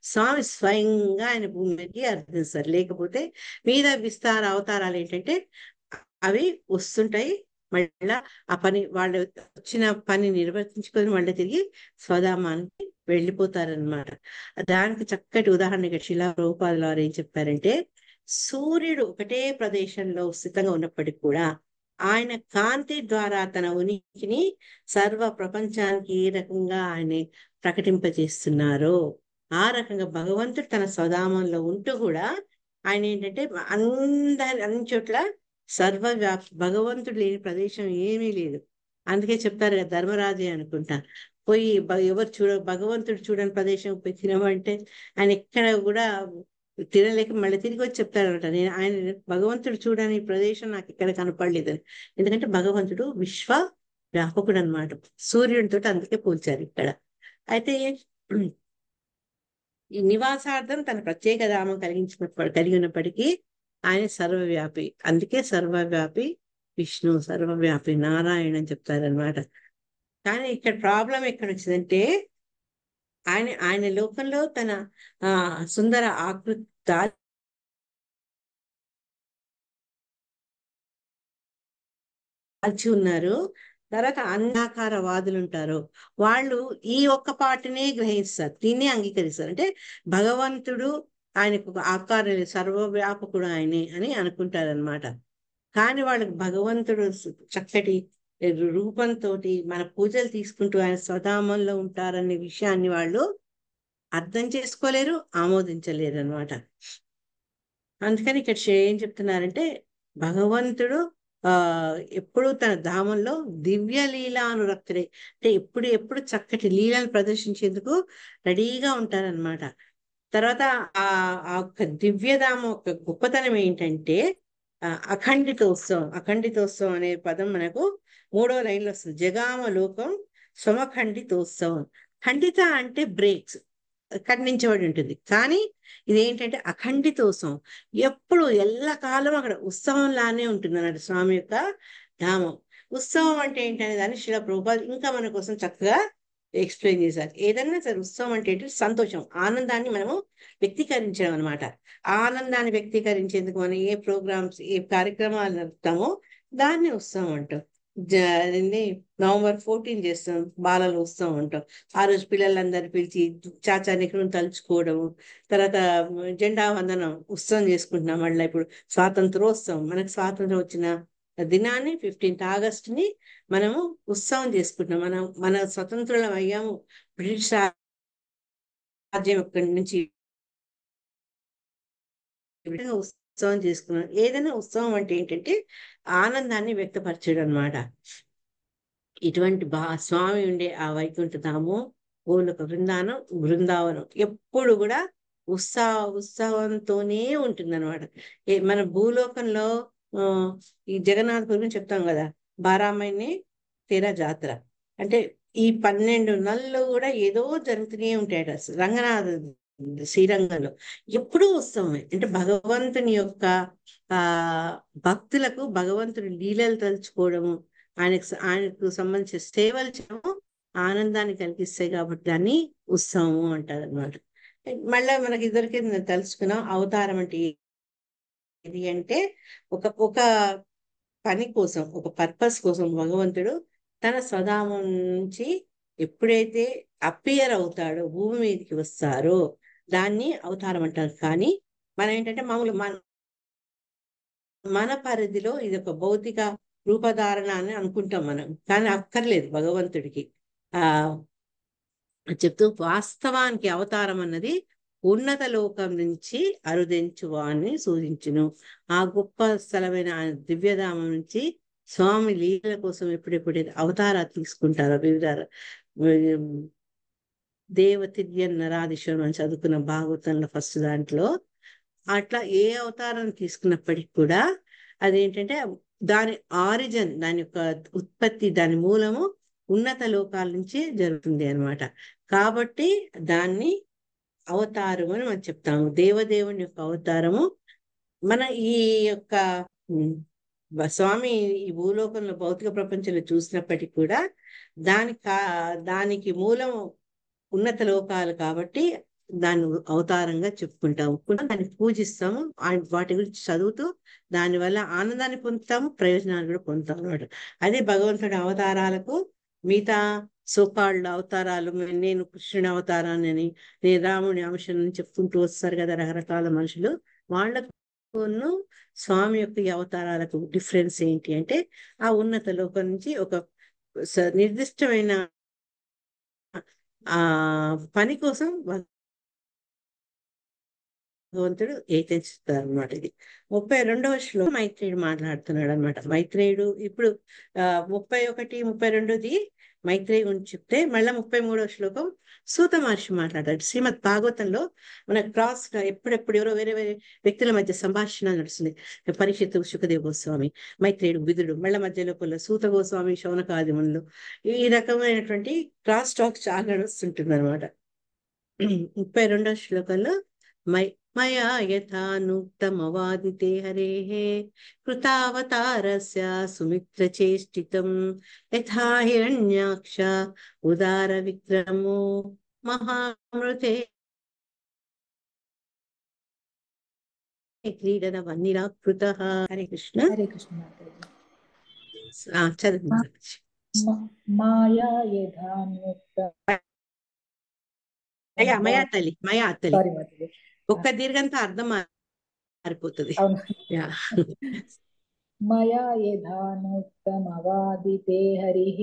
స్వామి స్వయంగా ఆయన భూమి మీదకి అర్థిస్తారు లేకపోతే మీద విస్తార అవతారాలు ఏంటంటే అవి వస్తుంటాయి మళ్ళా ఆ పని వాళ్ళు వచ్చిన పని నిర్వర్తించుకొని మళ్ళీ తిరిగి స్వధామానికి వెళ్ళిపోతారనమాట దానికి చక్కటి ఉదాహరణ ఇక్కడ శిలా రూపాలు వారు ఏం చెప్పారంటే సూర్యుడు ఒకటే ప్రదేశంలో స్థితంగా ఉన్నప్పటికీ కూడా ఆయన కాంతి ద్వారా తన ఉనికిని సర్వ ప్రపంచానికి ఏ రకంగా ఆయన ప్రకటింపజేస్తున్నారో ఆ రకంగా భగవంతుడు తన స్వధామంలో ఉంటూ కూడా ఆయన ఏంటంటే అందరి అన్ని చోట్ల సర్వవ్యాప్తి భగవంతుడు లేని ప్రదేశం ఏమీ లేదు అందుకే చెప్తారు కదా ధర్మరాజే అనుకుంటా పోయి బ- ఎవరు చూడ భగవంతుడు చూడని ప్రదేశం పోయి తినమంటే ఆయన ఎక్కడ కూడా తినలేక మళ్ళీ తిరిగి వచ్చి చెప్తారనమాట నేను ఆయన భగవంతుడు చూడని ప్రదేశం నాకు ఇక్కడ కనపడలేదని ఎందుకంటే భగవంతుడు విశ్వ వ్యాపకుడు అనమాట సూర్యుడితో అందుకే పోల్చారు ఇక్కడ అయితే ఈ నివాసార్థం తన ప్రత్యేక ధామం కలిగించిన కలిగి ఉన్నప్పటికీ ఆయన సర్వవ్యాపి అందుకే సర్వవ్యాపి విష్ణు సర్వవ్యాపి నారాయణ అని చెప్తారనమాట కానీ ఇక్కడ ప్రాబ్లం ఎక్కడ వచ్చిందంటే ఆయన ఆయన లోకంలో తన ఆ సుందర ఆకృతి దా- దాల్చి ఉన్నారు తర్వాత అంధాకార వాదులు ఉంటారు వాళ్ళు ఈ ఒక్క పాటనే గ్రహిస్తారు దీన్నే అంగీకరిస్తారు అంటే భగవంతుడు ఆయనకు ఒక ఆకారం లేదు, సర్వవ్యాపకుడు ఆయనే అని అనుకుంటారనమాట కానీ వాళ్ళకి భగవంతుడు సు- చక్కటి రూపంతో మన పూజలు తీసుకుంటూ ఆయన స్వధామంలో ఉంటారనే విషయాన్ని వాళ్ళు అర్థం చేసుకోలేరు ఆమోదించలేరు అనమాట అందుకని ఇక్కడ శే- ఏం చెప్తున్నారంటే భగవంతుడు ఆ ఎప్పుడు తన ధామంలో దివ్య లీలానురక్తుడే అంటే ఎప్పుడు ఎప్పుడు చక్కటి లీలను ప్రదర్శించేందుకు రెడీగా ఉంటారన్నమాట తర్వాత ఆ ఆ యొక్క దివ్యధామం యొక్క గొప్పతనం ఏంటంటే ఆ, అఖండితోత్సవం అఖండితోత్సవం అనే పదం మనకు మూడో లైన్లో వస్తుంది జగామ లోకం సమఖండితోత్సవం ఖండిత అంటే బ్రేక్స్ ఖండించబడి ఉంటుంది కానీ ఇదేంటంటే అఖండితోత్సవం ఎప్పుడు ఎల్లకాలం అక్కడ ఉత్సవం లానే ఉంటుంది అన్నట్టు స్వామి యొక్క ధామం ఉత్సవం అంటే ఏంటనే దాన్ని శిల ప్రభుపాద్ ఇంకా మన కోసం చక్కగా ఎక్స్ప్లెయిన్ చేశారు ఏదైనా సరే ఉత్సవం అంటే ఏంటి సంతోషం ఆనందాన్ని మనము వ్యక్తీకరించడం అనమాట ఆనందాన్ని వ్యక్తీకరించేందుకు మనం ఏ ప్రోగ్రామ్స్ ఏ కార్యక్రమాలు జరుపుతామో దాన్ని ఉత్సవం అంటాం జ- అదేంటి నవంబర్ ఫోర్టీన్ చేస్తాం బాలల ఉత్సవం అంటాం ఆ రోజు పిల్లలందరూ పిలిచి చాచా నెహ్రూని తలుచుకోవడము తర్వాత జెండా వందనం ఉత్సవం చేసుకుంటున్నాం మళ్ళీ ఇప్పుడు స్వాతంత్రోత్సవం మనకు స్వాతంత్రం వచ్చిన దినాన్ని ఫిఫ్టీన్త్ ఆగస్ట్ ని మనము ఉత్సవం చేసుకుంటున్నాం మనం మన స్వతంత్రులం అయ్యాము బ్రిటిష్ రాజ్యం ఇక్కడి నుంచి విధంగా ఉత్సవం చేసుకున్నాం ఏదైనా ఉత్సవం అంటే ఏంటంటే ఆనందాన్ని వ్యక్తపరచడం అన్నమాట ఇటువంటి బా స్వామి ఉండే ఆ వైకుంఠ ధామం గోలోక బృందానం బృందావనం ఎప్పుడు కూడా ఉత్సాహ ఉత్సవంతోనే ఉంటుంది అనమాట మన భూలోకంలో ఆ, ఈ జగన్నాథ్ గురించి చెప్తాం కదా బారామైని తీరా జాతర అంటే ఈ పన్నెండు నెలలు కూడా ఏదో జరుగుతూనే ఉంటాయట రంగనాథ శ్రీరంగంలో ఎప్పుడూ ఉత్సవమే అంటే భగవంతుని యొక్క ఆ భక్తులకు భగవంతుని లీలలు తలుచుకోవడము ఆయనకు స- ఆయనకు సంబంధించిన సేవలు చేయడము ఆనందాన్ని కలిగిస్తాయి కాబట్టి దాన్ని ఉత్సవము అంటారు అనమాట మళ్ళీ మనకి ఇద్దరికి తెలుసుకున్నాం అవతారం అంటే ఏది అంటే ఒక ఒక పని కోసం ఒక పర్పస్ కోసం భగవంతుడు తన స్వధామం నుంచి ఎప్పుడైతే అపియర్ అవుతాడో భూమి మీదకి వస్తారో దాన్ని అవతారం అంటారు కానీ మనం ఏంటంటే మామూలు మన మన పరిధిలో ఇది ఒక భౌతిక రూపధారణ అని అనుకుంటాం మనం కానీ అక్కర్లేదు భగవంతుడికి ఆ చెప్తూ వాస్తవానికి అవతారం అన్నది ఉన్నత లోకం నుంచి అరుదించువాన్ని సూచించును ఆ గొప్ప స్థలమైన ఆ దివ్యధామం నుంచి స్వామి లీలల కోసం ఎప్పుడెప్పుడైతే అవతారాలు తీసుకుంటారో వివిధ దేవతిర్య నరాధీశ్వరం అని చదువుకున్న భాగవతంలో ఫస్ట్ దాంట్లో అట్లా ఏ అవతారం తీసుకున్నప్పటికీ కూడా అదేంటంటే దాని ఆరిజిన్ దాని యొక్క ఉత్పత్తి దాని మూలము ఉన్నత లోకాల నుంచి జరుగుతుంది అన్నమాట కాబట్టి దాన్ని అవతారం అని మనం చెప్తాము దేవదేవుని యొక్క అవతారము మన ఈ యొక్క ఉమ్, బ- స్వామి ఈ భూలోకంలో భౌతిక ప్రపంచంలో చూసినప్పటికీ కూడా దాని కా దానికి మూలం ఉన్నత లోకాలు కాబట్టి దాన్ని అవతారంగా చెప్పుకుంటాము దాన్ని పూజిస్తాము ఆ- వాటి గురించి చదువుతూ దానివల్ల ఆనందాన్ని పొందుతాము ప్రయోజనాలు కూడా పొందుతాం అన్నమాట అదే భగవంతుడి అవతారాలకు మిగతా సోకాళ్ళ అవతారాలు నేను కృష్ణుని అవతారాన్ని నేను రాముని అంశం చెప్పుకుంటూ వస్తారు కదా రకరకాల మనుషులు వాళ్ళకు స్వామి యొక్క ఈ అవతారాలకు డిఫరెన్స్ ఏంటి అంటే ఆ ఉన్నత లోకం నుంచి ఒక స- నిర్దిష్టమైన ఆ పని కోసం భగవంతుడు ఏతిస్తారు అనమాట ఇది ముప్పై రెండవ శ్లోకం మైత్రేయుడు మాట్లాడుతున్నాడు అనమాట మైత్రేయుడు ఇప్పుడు ఆ ముప్పై ఒకటి ముప్పై రెండోది మైత్రేయి గురించి చెప్తే మళ్ళీ ముప్పై మూడవ శ్లోకం సూత మహర్షి మాట్లాడాడు శ్రీమద్ భాగవతంలో మన క్రాస్ గా ఎప్పుడెప్పుడు ఎవరో వేరే వేరే వ్యక్తుల మధ్య సంభాషణ నడుస్తుంది పరీక్షితు సుఖదేవ గోస్వామి మైత్రేయుడు విదుడు మళ్ళీ మధ్య లోపల సూత గోస్వామి శౌనకాదిములు ఈ రకమైనటువంటి క్రాస్ టాక్ చాలా నడుస్తుంటుంది అనమాట ముప్పై రెండవ శ్లోకంలో మై మయా యథానుక్తమవాదితే హరేః కృతావతారస్య సుమిత్రచేష్టితం యథా హిరణ్యాక్ష ఉదార విక్రమో మహామృతే క్రీడన వన్నిరాకృత హరే కృష్ణ హరే కృష్ణ మాతాజీ ఆ, చదువు మాతాజీ. మ- మాయా యథానుక్త అయ్యా మయా తల్లి మయా తల్లి సారీ మాతాజీ ఒక్క దీర్ఘంతో అర్థం మారిపోతుంది అవును యా మయా యథానుక్తమవాదితే హరిः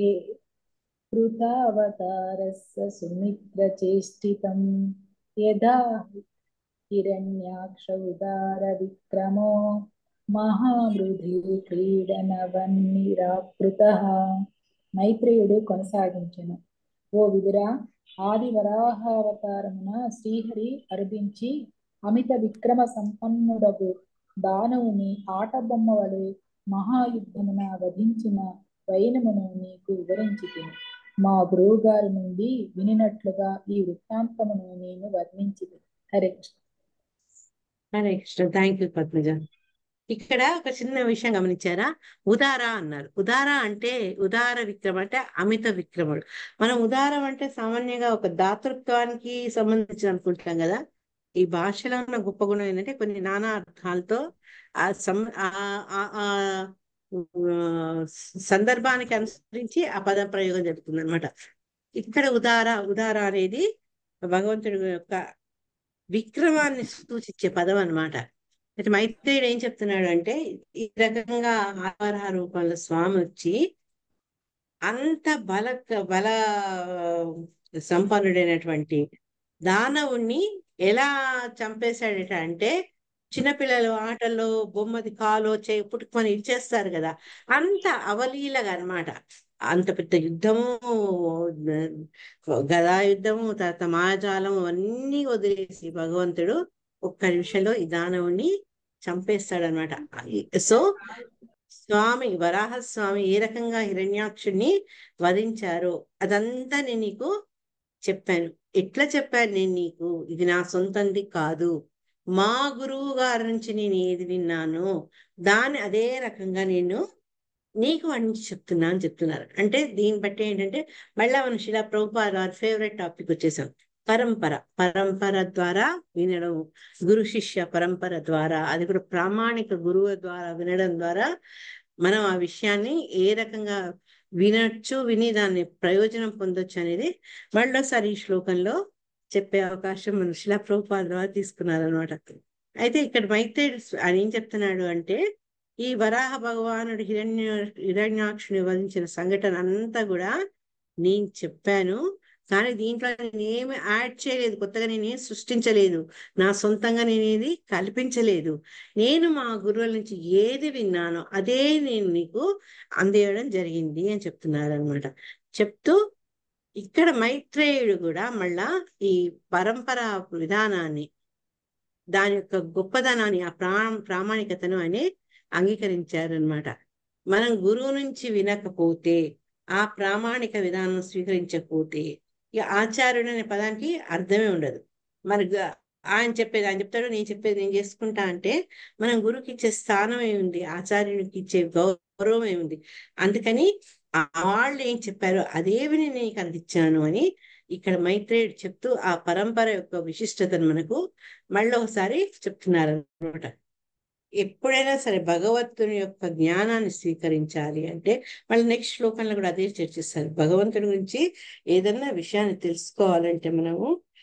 కృతావతారస్య సుమిత్రచేష్టితం యదా హిరణ్యాక్ష ఉదార విక్రమో మహామృధి క్రీడనవన్నిరాకృత మైత్రేయుడు కొనసాగించెను ఓ విదురా ఆది వరాహావతారమున శ్రీహరి అర్పించి అమిత విక్రమ సంపన్నుడకు దానవుని ఆటబొమ్మ వలె మహాయుద్ధమున వధించిన వైనమును నీకు వివరించితిని మా గురువుగారి నుండి వినినట్లుగా ఈ వృత్తాంతమును నేను వర్ణించి హరే కృష్ణ హరే కృష్ణ థ్యాంక్ యూ పద్మజ ఇక్కడ ఒక చిన్న విషయం గమనించారా ఉదార అన్నారు ఉదార అంటే ఉదార విక్రమ అంటే అమిత విక్రముడు మనం ఉదారం అంటే సామాన్యంగా ఒక దాతృత్వానికి సంబంధించి అనుకుంటాం కదా ఈ భాషలో ఉన్న గొప్ప గుణం ఏంటంటే కొన్ని నానా అర్థాలతో ఆ సం ఆ ఆ- ఆ ఆ, సందర్భానికి అనుసరించి ఆ పద ప్రయోగం జరుగుతుంది అనమాట ఇక్కడ ఉదార ఉదార అనేది భగవంతుడి యొక్క విక్రమాన్ని సూచించే పదం అన్నమాట అయితే మైత్రేయుడు ఏం చెప్తున్నాడు అంటే ఈ రకంగా ఆవరహ రూపంలో స్వామి వచ్చి అంత బల బల సంపన్నుడైనటువంటి దానవుణ్ణి ఎలా చంపేశాడట అంటే చిన్నపిల్లలు ఆటల్లో బొమ్మది కాలో చేయి పుట్టుకొని ఇచ్చేస్తారు కదా అంత అవలీలగా అన్నమాట అంత పెద్ద యుద్ధము గదా యుద్ధము తర్వాత మాయాజాలం అన్నీ వదిలేసి భగవంతుడు ఒక్క నిమిషంలో ఈ దానవుని చంపేస్తాడనమాట సో స్వామి వరాహ స్వామి ఏ రకంగా హిరణ్యాక్షుణ్ణి వధించారో అదంతా నేను నీకు చెప్పాను ఎట్లా చెప్పాను నేను నీకు ఇది నా సొంతంది కాదు మా గురువు గారి నుంచి నేను ఏది విన్నాను దాన్ని అదే రకంగా నేను నీకు వర్ణించి చెప్తున్నా అని చెప్తున్నారు అంటే దీన్ని బట్టి ఏంటంటే మళ్ళా మనం శిలా ప్రభుపాద వారి ఫేవరెట్ టాపిక్ వచ్చేసాం పరంపర పరంపర ద్వారా వినడం గురు శిష్య పరంపర ద్వారా అది కూడా ప్రామాణిక గురువు ద్వారా వినడం ద్వారా మనం ఆ విషయాన్ని ఏ రకంగా వినొచ్చు విని దాన్ని ప్రయోజనం పొందొచ్చు అనేది మళ్ళీసారి ఈ శ్లోకంలో చెప్పే అవకాశం మన శిలా ప్రభుపాద ద్వారా తీసుకున్నారనమాట అయితే ఇక్కడ మైత్రేయుడు ఆయన ఏం చెప్తున్నాడు అంటే ఈ వరాహ భగవానుడు హిరణ్య హిరణ్యాక్షుని వధించిన సంఘటన అంతా కూడా నేను చెప్పాను కానీ దీంట్లో నేను ఏమి యాడ్ చేయలేదు కొత్తగా నేనేం సృష్టించలేదు నా సొంతంగా నేనేది కల్పించలేదు నేను మా గురువుల నుంచి ఏది విన్నానో అదే నేను నీకు అందేయడం జరిగింది అని చెప్తున్నారు అనమాట చెప్తూ ఇక్కడ మైత్రేయుడు కూడా మళ్ళా ఈ పరంపర విధానాన్ని దాని యొక్క గొప్పదనాన్ని ఆ ప్రా ప్రామాణికతను అని అంగీకరించారనమాట మనం గురువు నుంచి వినకపోతే ఆ ప్రామాణిక విధానం స్వీకరించకపోతే ఇక ఆచార్యుడు అనే పదానికి అర్థమే ఉండదు మరి గ- ఆయన చెప్పేది ఆయన చెప్తాడు నేను చెప్పేది నేను చేసుకుంటా అంటే మనం గురువుకి ఇచ్చే స్థానం ఏముంది ఆచార్యునికి ఇచ్చే గౌరవం ఏముంది అందుకని ఆ వాళ్ళు ఏం చెప్పారో అదేవి నేను నీకు అందించాను అని ఇక్కడ మైత్రేయుడు చెప్తూ ఆ పరంపర యొక్క విశిష్టతను మనకు మళ్ళీ ఒకసారి చెప్తున్నారు అనమాట ఎప్పుడైనా సరే భగవంతుని యొక్క జ్ఞానాన్ని స్వీకరించాలి అంటే మళ్ళీ నెక్స్ట్ శ్లోకంలో కూడా అదే చర్చిస్తారు భగవంతుడి గురించి ఏదన్నా విషయాన్ని తెలుసుకోవాలంటే మనము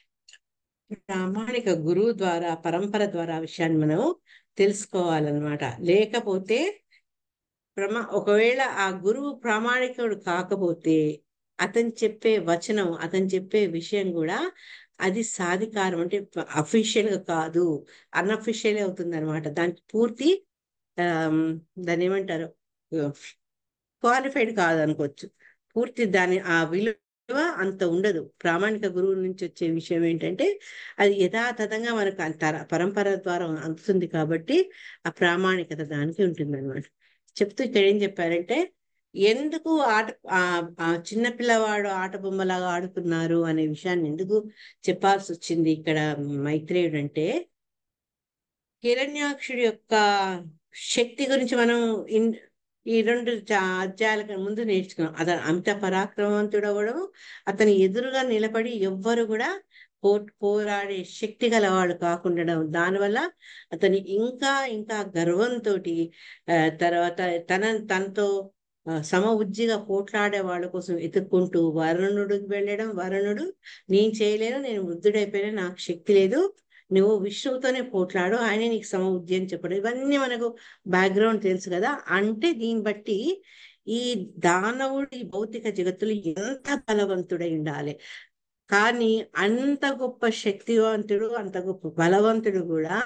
ప్రామాణిక గురువు ద్వారా పరంపర ద్వారా ఆ విషయాన్ని మనము తెలుసుకోవాలన్నమాట లేకపోతే ప్రమా ఒకవేళ ఆ గురువు ప్రామాణికుడు కాకపోతే అతను చెప్పే వచనం అతను చెప్పే విషయం కూడా అది సాధికారం అంటే అఫీషియల్ గా కాదు అన్అఫీషియల్ అవుతుంది అనమాట దానికి పూర్తి ఆమ్, దాన్ని ఏమంటారు క్వాలిఫైడ్ కాదు అనుకోవచ్చు పూర్తి దాని ఆ విలువ అంత ఉండదు ప్రామాణిక గురువు నుంచి వచ్చే విషయం ఏంటంటే అది యథాతథంగా మనకు అంత పరంపర ద్వారా అందుతుంది కాబట్టి ఆ ప్రామాణికత దానికి ఉంటుంది అనమాట చెప్తూ ఇక్కడ ఏం చెప్పారంటే ఎందుకు ఆట ఆ ఆ చిన్న పిల్లవాడు ఆట బొమ్మలాగా ఆడుతున్నారు అనే విషయాన్ని ఎందుకు చెప్పాల్సి వచ్చింది ఇక్కడ మైత్రేయుడు అంటే హిరణ్యాక్షుడి యొక్క శక్తి గురించి మనం ఇన్ ఈ రెండు చా- అధ్యాయాల కన్నా ముందు నేర్చుకున్నాం అతను అంత పరాక్రమవంతుడు అవ్వడం అతని ఎదురుగా నిలబడి ఎవ్వరు కూడా పో పోరాడే శక్తి గలవాడు కాకుండా దానివల్ల అతని ఇంకా ఇంకా గర్వంతో తర్వాత తన తనతో ఆ, సమ ఉజ్జిగా పోట్లాడే వాళ్ళ కోసం వెతుక్కుంటూ వరుణుడికి వెళ్ళడం వరుణుడు నేను చేయలేను నేను వృద్ధుడైపోయినా నాకు శక్తి లేదు నువ్వు విష్ణువుతోనే పోట్లాడు ఆయనే నీకు సమ ఉజ్జి అని చెప్పడం ఇవన్నీ మనకు బ్యాక్గ్రౌండ్ తెలుసు కదా అంటే దీన్ని బట్టి ఈ దానవుడు ఈ భౌతిక జగత్తులో ఎంత బలవంతుడై ఉండాలి కానీ అంత గొప్ప శక్తివంతుడు అంత గొప్ప బలవంతుడు కూడా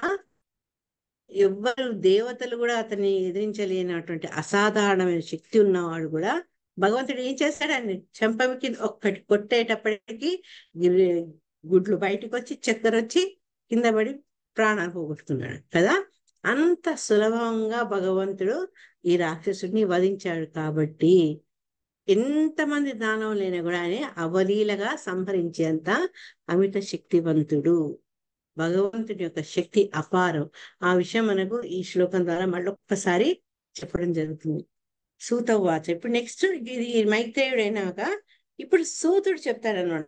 ఎవ్వరు దేవతలు కూడా అతన్ని ఎదిరించలేనటువంటి అసాధారణమైన శక్తి ఉన్నవాడు కూడా భగవంతుడు ఏం చేస్తాడండి చెంపమికి ఒక్కటి కొట్టేటప్పటికి గిరి- గుడ్లు బయటకు వచ్చి చక్కెర వచ్చి కింద పడి ప్రాణాలు పోగొట్టుకున్నాడు కదా అంత సులభంగా భగవంతుడు ఈ రాక్షసుడిని వధించాడు కాబట్టి ఎంతమంది దానవులైనా కూడా ఆయన అవలీలగా సంహరించేంత అమిత శక్తివంతుడు భగవంతుడి యొక్క శక్తి అపారం ఆ విషయం మనకు ఈ శ్లోకం ద్వారా మళ్ళీ ఒక్కసారి చెప్పడం జరుగుతుంది సూత వాచ ఇప్పుడు నెక్స్ట్ ఇది మైత్రేయుడు అయినాక ఇప్పుడు సూతుడు చెప్తాడన్నమాట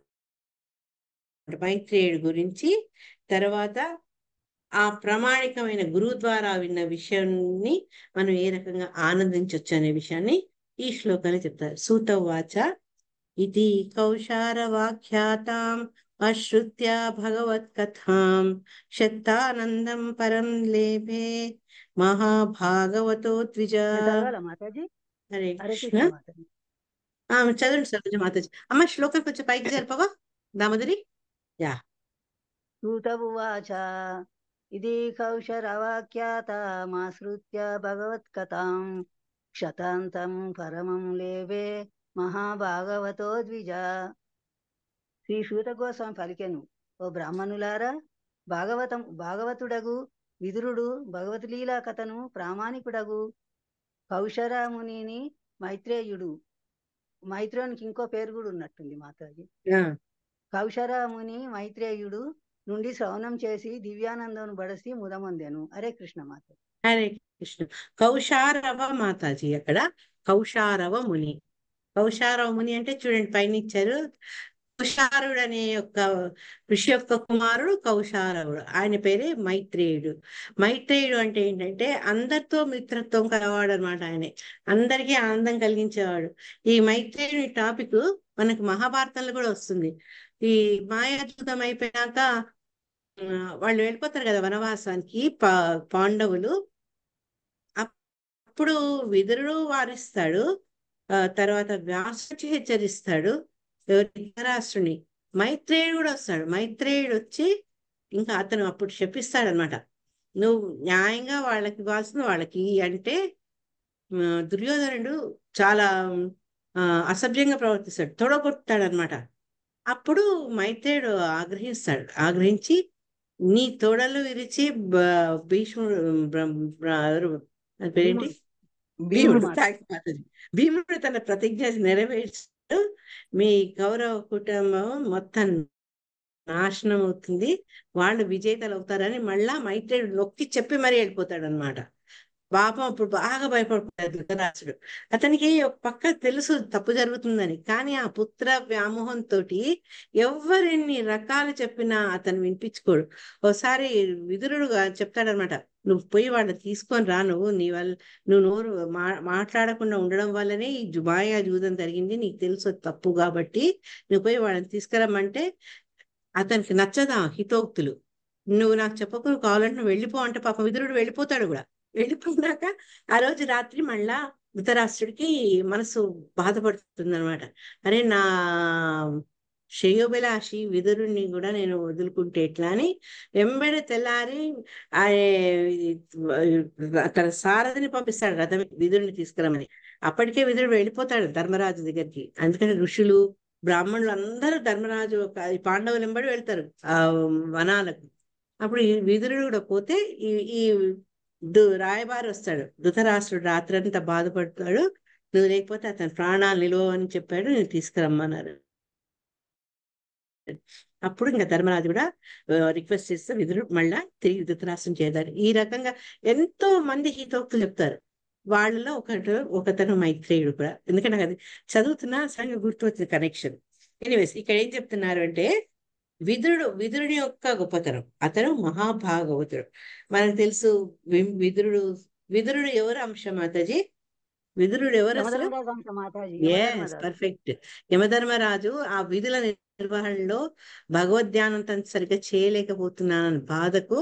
మైత్రేయుడు గురించి తర్వాత ఆ ప్రామాణికమైన గురువు ద్వారా విన్న విషయాన్ని మనం ఏ రకంగా ఆనందించవచ్చు అనే విషయాన్ని ఈ శ్లోకాన్ని చెప్తారు సూత వాచ ఇది కౌశార వాఖ్యాతాం అశ్రుత్య భగవత్కథాం శక్తానందం పరం లేభే మహాభాగవతో ద్విజ చదవాలా మాతాజీ హరే హరే కృష్ణ కృష్ణ మాతాజీ ఆ, చదవండి సరోజ మాతాజీ అమ్మ శ్లోకం కొంచెం పైకి జరపవా దామోదరి యా సూత ఉవాచ ఇది కౌశరవాక్యాతమాశ్రుత్య భగవత్కథాం క్షతాంతం పరమం లేవే మహాభాగవతో ద్విజ శ్రీ సూత గోస్వామి పలికెను ఓ బ్రాహ్మణులారా భాగవతం భాగవతుడగు విదురుడు భగవత్ లీలా కథను ప్రామాణికుడగు కౌశరమునిని మైత్రేయుడు మైత్రేయునికి ఇంకో పేరు కూడా ఉన్నట్టుంది మాతాజీ ఆ, కౌశరముని మైత్రేయుడు నుండి శ్రవణం చేసి దివ్యానందం బడసి ముదమందెను హరే కృష్ణ మాత హరే కృష్ణ కౌశారవ మాతాజీ అక్కడ కౌశారవ ముని కౌశారవ ముని అంటే చూడండి పైన ఇచ్చారు కౌశారుడు అనే యొక్క ఋషి యొక్క కుమారుడు కౌశారవుడు ఆయన పేరే మైత్రేయుడు మైత్రేయుడు అంటే ఏంటంటే అందరితో మిత్రత్వం కలవాడు అనమాట ఆయన అందరికీ ఆనందం కలిగించేవాడు ఈ మైత్రేయుని టాపిక్ మనకు మహాభారతంలో కూడా వస్తుంది ఈ మాయాద్భుతం అయిపోయాక ఆ, వాళ్ళు వెళ్ళిపోతారు కదా వనవాసానికి పా పాండవులు అప్పుడు విదురుడు వారిస్తాడు ఆ తర్వాత వ్యాసుడి హెచ్చరిస్తాడు ఎవరి ధృతరాష్ట్రుని మైత్రేయుడు కూడా వస్తాడు మైత్రేయుడు వచ్చి ఇంకా అతను అప్పుడు చెప్పిస్తాడనమాట నువ్వు న్యాయంగా వాళ్ళకి ఇవ్వాల్సిన వాళ్ళకి ఇయ్యి అంటే ఆ, దుర్యోధనుడు చాలా ఆ, అసభ్యంగా ప్రవర్తిస్తాడు తొడగొట్టాడు అనమాట అప్పుడు మైత్రేయుడు ఆగ్రహిస్తాడు ఆగ్రహించి నీ తొడలు విరిచి బ- భీష్ముడు బ్ర- బ్ర- ఎవరు? ఆయన పేరేంటి భీముడు భీముడు మాట. థాంక్స్ మాతాజీ. భీముడు తన ప్రతిజ్ఞ నెరవేర్చాడు మీ కౌరవ కుటుంబం మొత్తం నాశనం అవుతుంది వాళ్ళు విజేతలు అవుతారని మళ్ళా మైత్రేయుడు నొక్కి చెప్పి మరీ వెళ్ళిపోతాడు అనమాట పాపం అప్పుడు బాగా భయపడిపోయాడు ధృతరాష్ట్రుడు అతనికి ఒక పక్క తెలుసు తప్పు జరుగుతుందని కానీ ఆ పుత్ర వ్యామోహంతో ఎవరెన్ని రకాలు చెప్పినా అతను వినిపించుకోడు ఒకసారి విదురుడుగా చెప్తాడనమాట నువ్వు పోయి వాళ్ళని తీసుకొని రా నువ్వు నీ వల్ల నువ్వు నోరు మా మాట్లాడకుండా ఉండడం వల్లనే ఈ జుబాయా జూదం జరిగింది నీకు తెలుసు అది తప్పు కాబట్టి నువ్వు పోయి వాళ్ళని తీసుకురమ్మంటే అతనికి నచ్చదా హితోక్తులు నువ్వు నాకు చెప్పకు కావాలంటే నువ్వు వెళ్ళిపో అంటే పాప విదురుడు వెళ్ళిపోతాడు కూడా వెళ్ళిపోయినాక ఆ రోజు రాత్రి మళ్ళా ధృతరాష్ట్రుడికి మనసు బాధపడుతుంది అనమాట అరే నా శ్రేయోభిలాషి విదురుణ్ణి కూడా నేను వదులుకుంటే ఎట్లా అని వెంబడి తెల్లారి ఆ తన సారథిని పంపిస్తాడు రథం విదురుని తీసుకురమని అప్పటికే విదురుడు వెళ్ళిపోతాడు ధర్మరాజు దగ్గరికి అందుకని ఋషులు బ్రాహ్మణులు అందరూ ధర్మరాజు ఒక- ఈ పాండవులు వెంబడి వెళ్తారు ఆ వనాలకు అప్పుడు ఈ విదురుడు కూడా పోతే ఈ ఈ దు- రాయబారి వస్తాడు ధృతరాష్ట్రుడు రాత్రంతా బాధపడతాడు నువ్వు లేకపోతే అతని ప్రాణాలు నిలువని చెప్పాడు నేను తీసుకురమ్మన్నారు అప్పుడు ఇంకా ధర్మరాజు కూడా రిక్వెస్ట్ చేస్తే విదురుడు మళ్ళా తిరిగి ధృతరాష్ట్రం చేదారు ఈ రకంగా ఎంతో మంది హితోక్తులు చెప్తారు వాళ్ళలో ఒకడు ఒకతను మైత్రేయుడు కూడా ఎందుకంటే నాకు అది చదువుతున్నా సడన్గా గుర్తు వచ్చింది కనెక్షన్ ఎనీవేస్ ఇక్కడ ఏం చెప్తున్నారు అంటే విదురుడు విదురుని యొక్క గొప్పతనం అతను మహాభాగవతుడు మనకు తెలుసు వి- విదురుడు విదురుడు ఎవరు అంశం మాతాజీ విదురుడు ఎవరు అసలు యమధర్మరాజు అంశ మాతాజీ ఎస్ యమధర్మరాజు పర్ఫెక్ట్ యమధర్మరాజు ఆ విధుల నిర్వహణలో భగవద్ధ్యానం తను సరిగ్గా చేయలేకపోతున్నానని బాధకు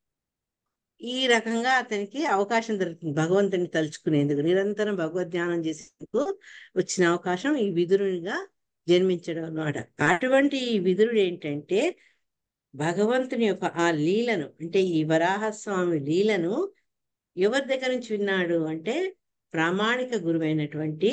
ఈ రకంగా అతనికి అవకాశం దొరుకుతుంది భగవంతుని తలుచుకునేందుకు నిరంతరం భగవద్ధ్యానం చేసేందుకు వచ్చిన అవకాశం ఈ విదురునిగా జన్మించడం అన్నమాట అటువంటి ఈ విదురుడు ఏంటంటే భగవంతుని యొక్క ఆ లీలను అంటే ఈ వరాహస్వామి లీలను ఎవరి దగ్గర నుంచి విన్నాడు అంటే ప్రామాణిక గురువైనటువంటి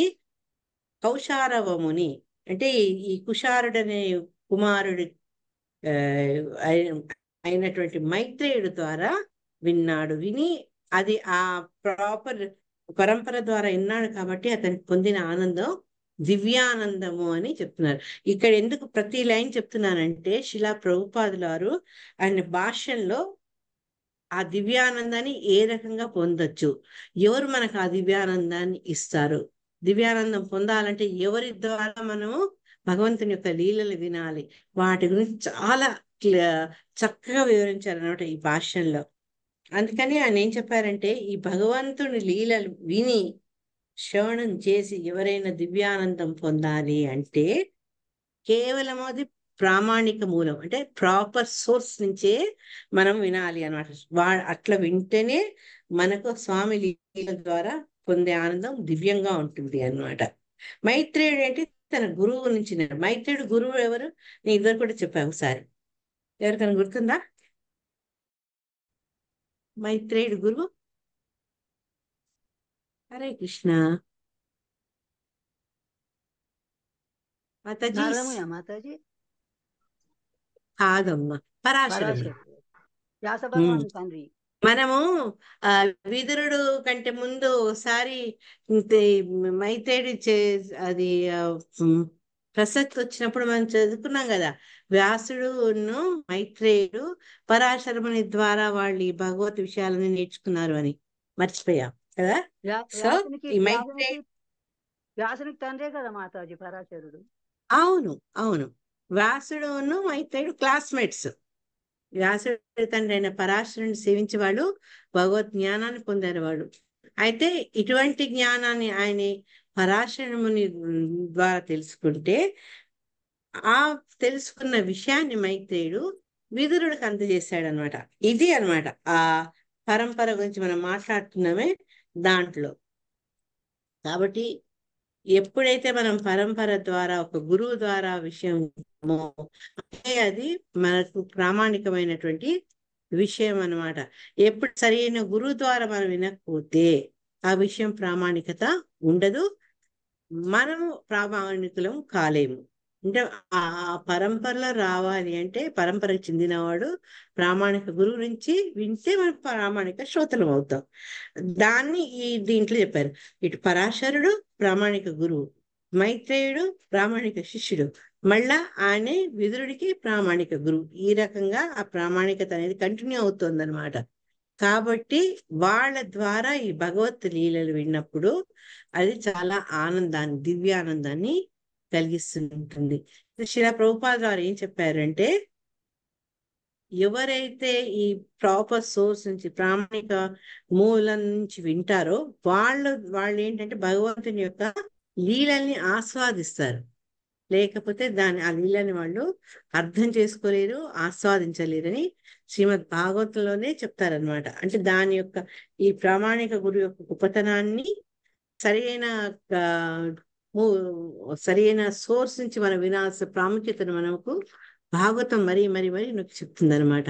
కౌశారవముని అంటే ఈ- ఈ కుషారుడనే కుమారుడి ఆ, అయి- అయినటువంటి మైత్రేయుడు ద్వారా విన్నాడు విని అది ఆ ప్రాపర్ పరంపర ద్వారా విన్నాడు కాబట్టి అతనికి పొందిన ఆనందం దివ్యానందము అని చెప్తున్నారు ఇక్కడ ఎందుకు ప్రతి లైన్ చెప్తున్నానంటే శిలా ప్రభుపాదుల వారు ఆయన భాష్యంలో ఆ దివ్యానందాన్ని ఏ రకంగా పొందొచ్చు ఎవరు మనకు ఆ దివ్యానందాన్ని ఇస్తారు దివ్యానందం పొందాలంటే ఎవరి ద్వారా మనము భగవంతుని యొక్క లీలలు వినాలి వాటి గురించి చాలా క్ల- చక్కగా వివరించారు అనమాట ఈ భాష్యంలో అందుకని ఆయన ఏం చెప్పారంటే ఈ భగవంతుని లీలలు విని శ్రవణం చేసి ఎవరైనా దివ్యానందం పొందాలి అంటే కేవలం అది ప్రామాణిక మూలం అంటే ప్రాపర్ సోర్స్ నుంచే మనం వినాలి అన్నమాట వా అట్లా వింటేనే మనకు స్వామి లీల ద్వారా పొందే ఆనందం దివ్యంగా ఉంటుంది అన్నమాట మైత్రేయుడు ఏంటి తన గురువు నుంచి నేను- మైత్రేయుడు గురువు ఎవరు నేను ఇద్దరు కూడా చెప్పాను ఒకసారి ఎవరికైనా గుర్తుందా మైత్రేయుడు గురువు హరే కృష్ణ మాతాజీ నారదముయ మాతాజీ కాదమ్మా పరాశరుడు పరాశరుడు వ్యాస భగవాన్ తండ్రి మనము ఆ విదురుడు కంటే ముందు ఒకసారి ఇంతే మైత్రేయుడు చే అది ఆ, ఉమ్, ప్రసక్తి వచ్చినప్పుడు మనం చదువుకున్నాం కదా వ్యాసుడును మైత్రేయుడు పరాశరముని ద్వారా వాళ్ళు ఈ భగవత్ విషయాలని నేర్చుకున్నారు అని మర్చిపోయాం కదా వ్యా- సో వ్యాసునికి ఈ వ్యాసునికి మైత్రేయుడు వ్యాసునికి తండ్రే కదా మాతాజీ పరాశరుడు అవును అవును వ్యాసుడును మైత్రేయుడు క్లాస్మేట్స్ వ్యాసుడి తండ్రి అయిన పరాశరుని సేవించే వాళ్ళు భగవద్ జ్ఞానాన్ని పొందారు వాళ్ళు అయితే ఇటువంటి జ్ఞానాన్ని ఆయన పరాశరముని ద్వారా తెలుసుకుంటే ఆ తెలుసుకున్న విషయాన్ని మైత్రేయుడు విదురుడికి అందజేశాడు అనమాట ఇది అన్నమాట ఆ పరంపర గురించి మనం మాట్లాడుతున్నామే దాంట్లో కాబట్టి ఎప్పుడైతే మనం పరంపర ద్వారా ఒక గురువు ద్వారా విషయం విన్నామో, అంటే అది మనకు ప్రామాణికమైనటువంటి విషయం అన్నమాట ఎప్పుడు సరైన గురువు ద్వారా మనం వినకపోతే ఆ విషయం ప్రామాణికత ఉండదు మనము ప్రామాణికులం కాలేము అంటే ఆ ఆ పరంపరలో రావాలి అంటే పరంపరకు చెందినవాడు ప్రామాణిక గురువు నుంచి వింటే మనం ప్రామాణిక శ్రోతలం అవుతాం దాన్ని ఈ దీంట్లో చెప్పారు ఇటు పరాశరుడు ప్రామాణిక గురువు మైత్రేయుడు ప్రామాణిక శిష్యుడు మళ్ళా ఆయనే విదురుడికి ప్రామాణిక గురువు ఈ రకంగా ఆ ప్రామాణికత అనేది కంటిన్యూ అవుతుంది అనమాట కాబట్టి వాళ్ళ ద్వారా ఈ భగవత్ లీలలు విన్నప్పుడు అది చాలా ఆనందాన్ని దివ్యానందాన్ని కలిగిస్తుంటుంది శిలా ప్రభుపాద గారు ఏం చెప్పారంటే ఎవరైతే ఈ ప్రాపర్ సోర్స్ నుంచి ప్రామాణిక మూలం నుంచి వింటారో వాళ్ళు వాళ్ళు ఏంటంటే భగవంతుని యొక్క లీలల్ని ఆస్వాదిస్తారు లేకపోతే దాని ఆ లీలని వాళ్ళు అర్థం చేసుకోలేరు ఆస్వాదించలేరని శ్రీమద్ భాగవతంలోనే చెప్తారనమాట అంటే దాని యొక్క ఈ ప్రామాణిక గురు యొక్క గొప్పతనాన్ని సరైన ఆ, ము- సరైన సోర్స్ నుంచి మనం వినాల్సిన ప్రాముఖ్యతను మనకు భాగవతం మరీ మరీ మరీ నొక్కి చెప్తుంది అనమాట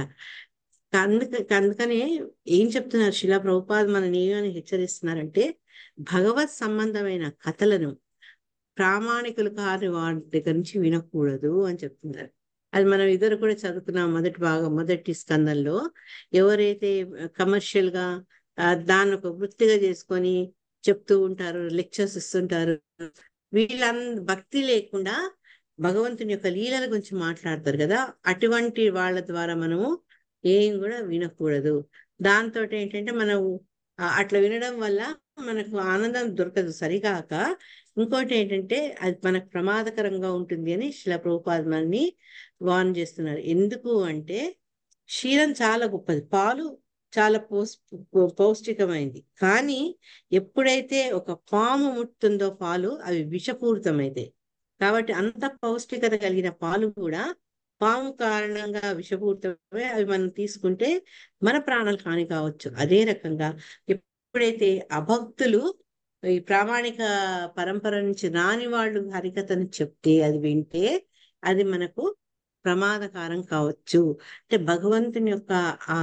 అందుక అందుకనే ఏం చెప్తున్నారు శిలా ప్రభుపాద్ మన ఏమని హెచ్చరిస్తున్నారంటే భగవత్ సంబంధమైన కథలను ప్రామాణికులు కాని వారి దగ్గర నుంచి వినకూడదు అని చెప్తున్నారు అది మనం ఇద్దరు కూడా చదువుకున్నాం మొదటి భాగం మొదటి స్కందంలో ఎవరైతే కమర్షియల్ గా ఆ, దాన్ని ఒక వృత్తిగా చేసుకొని చెప్తూ ఉంటారు లెక్చర్స్ ఇస్తుంటారు వీళ్ళంద భక్తి లేకుండా భగవంతుని యొక్క లీలల గురించి మాట్లాడతారు కదా అటువంటి వాళ్ళ ద్వారా మనము ఏం కూడా వినకూడదు దాంతో ఏంటంటే మనం ఆ, అట్లా వినడం వల్ల మనకు ఆనందం దొరకదు సరిగాక ఇంకోటి ఏంటంటే అది మనకు ప్రమాదకరంగా ఉంటుంది అని శిల ప్రభుపాద్ మనల్ని వార్న్ చేస్తున్నారు ఎందుకు అంటే క్షీరం చాలా గొప్పది పాలు చాలా పౌస్ పౌష్టికమైంది కానీ ఎప్పుడైతే ఒక పాము ముట్టుందో పాలు అవి విషపూరితమైతాయి కాబట్టి అంత పౌష్టికత కలిగిన పాలు కూడా పాము కారణంగా విషపూరితమై అవి మనం తీసుకుంటే మన ప్రాణాలు హాని కావచ్చు అదే రకంగా ఎప్పుడైతే అభక్తులు ఈ ప్రామాణిక పరంపర నుంచి రాని వాళ్ళు హరికథను చెప్తే అది వింటే అది మనకు ప్రమాదకారం కావచ్చు అంటే భగవంతుని యొక్క ఆ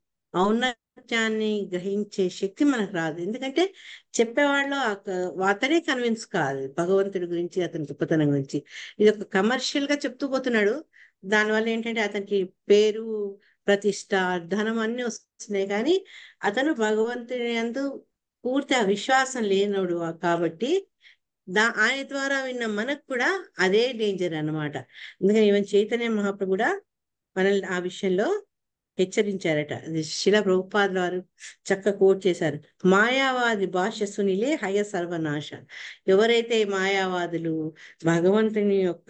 ఔన్నత్యాన్ని గ్రహించే శక్తి మనకు రాదు ఎందుకంటే చెప్పేవాళ్ళు ఆ క- అతనే కన్విన్స్ కాదు భగవంతుడి గురించి అతని గొప్పతనం గురించి ఇది ఒక కమర్షియల్ గా చెప్తూ పోతున్నాడు దానివల్ల ఏంటంటే అతనికి పేరు ప్రతిష్ట ధనం అన్ని వస్తున్నాయి కానీ అతను భగవంతుని యందు పూర్తి ఆ విశ్వాసం లేనోడు కాబట్టి దా ఆయన ద్వారా విన్న మనకు కూడా అదే డేంజర్ అన్నమాట అందుకని ఈవెన్ చైతన్య మహాప్రభు కూడా మనల్ని ఆ విషయంలో హెచ్చరించారట అది శిల ప్రభుపాద వారు చక్క కోట్ చేశారు మాయావాది భాష సునిలే హయ సర్వనాశ ఎవరైతే మాయావాదులు భగవంతుని యొక్క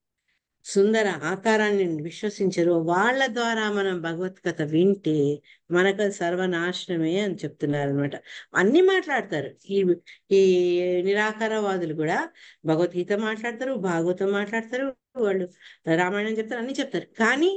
సుందర ఆకారాన్ని విశ్వసించరో వాళ్ళ ద్వారా మనం భగవత్ కథ వింటే మనకు అది సర్వనాశనమే అని చెప్తున్నారు అనమాట అన్ని మాట్లాడతారు ఈ ఈ నిరాకారవాదులు కూడా భగవద్గీత మాట్లాడతారు భాగవతం మాట్లాడతారు వాళ్ళు రామాయణం చెప్తారు అన్ని చెప్తారు కానీ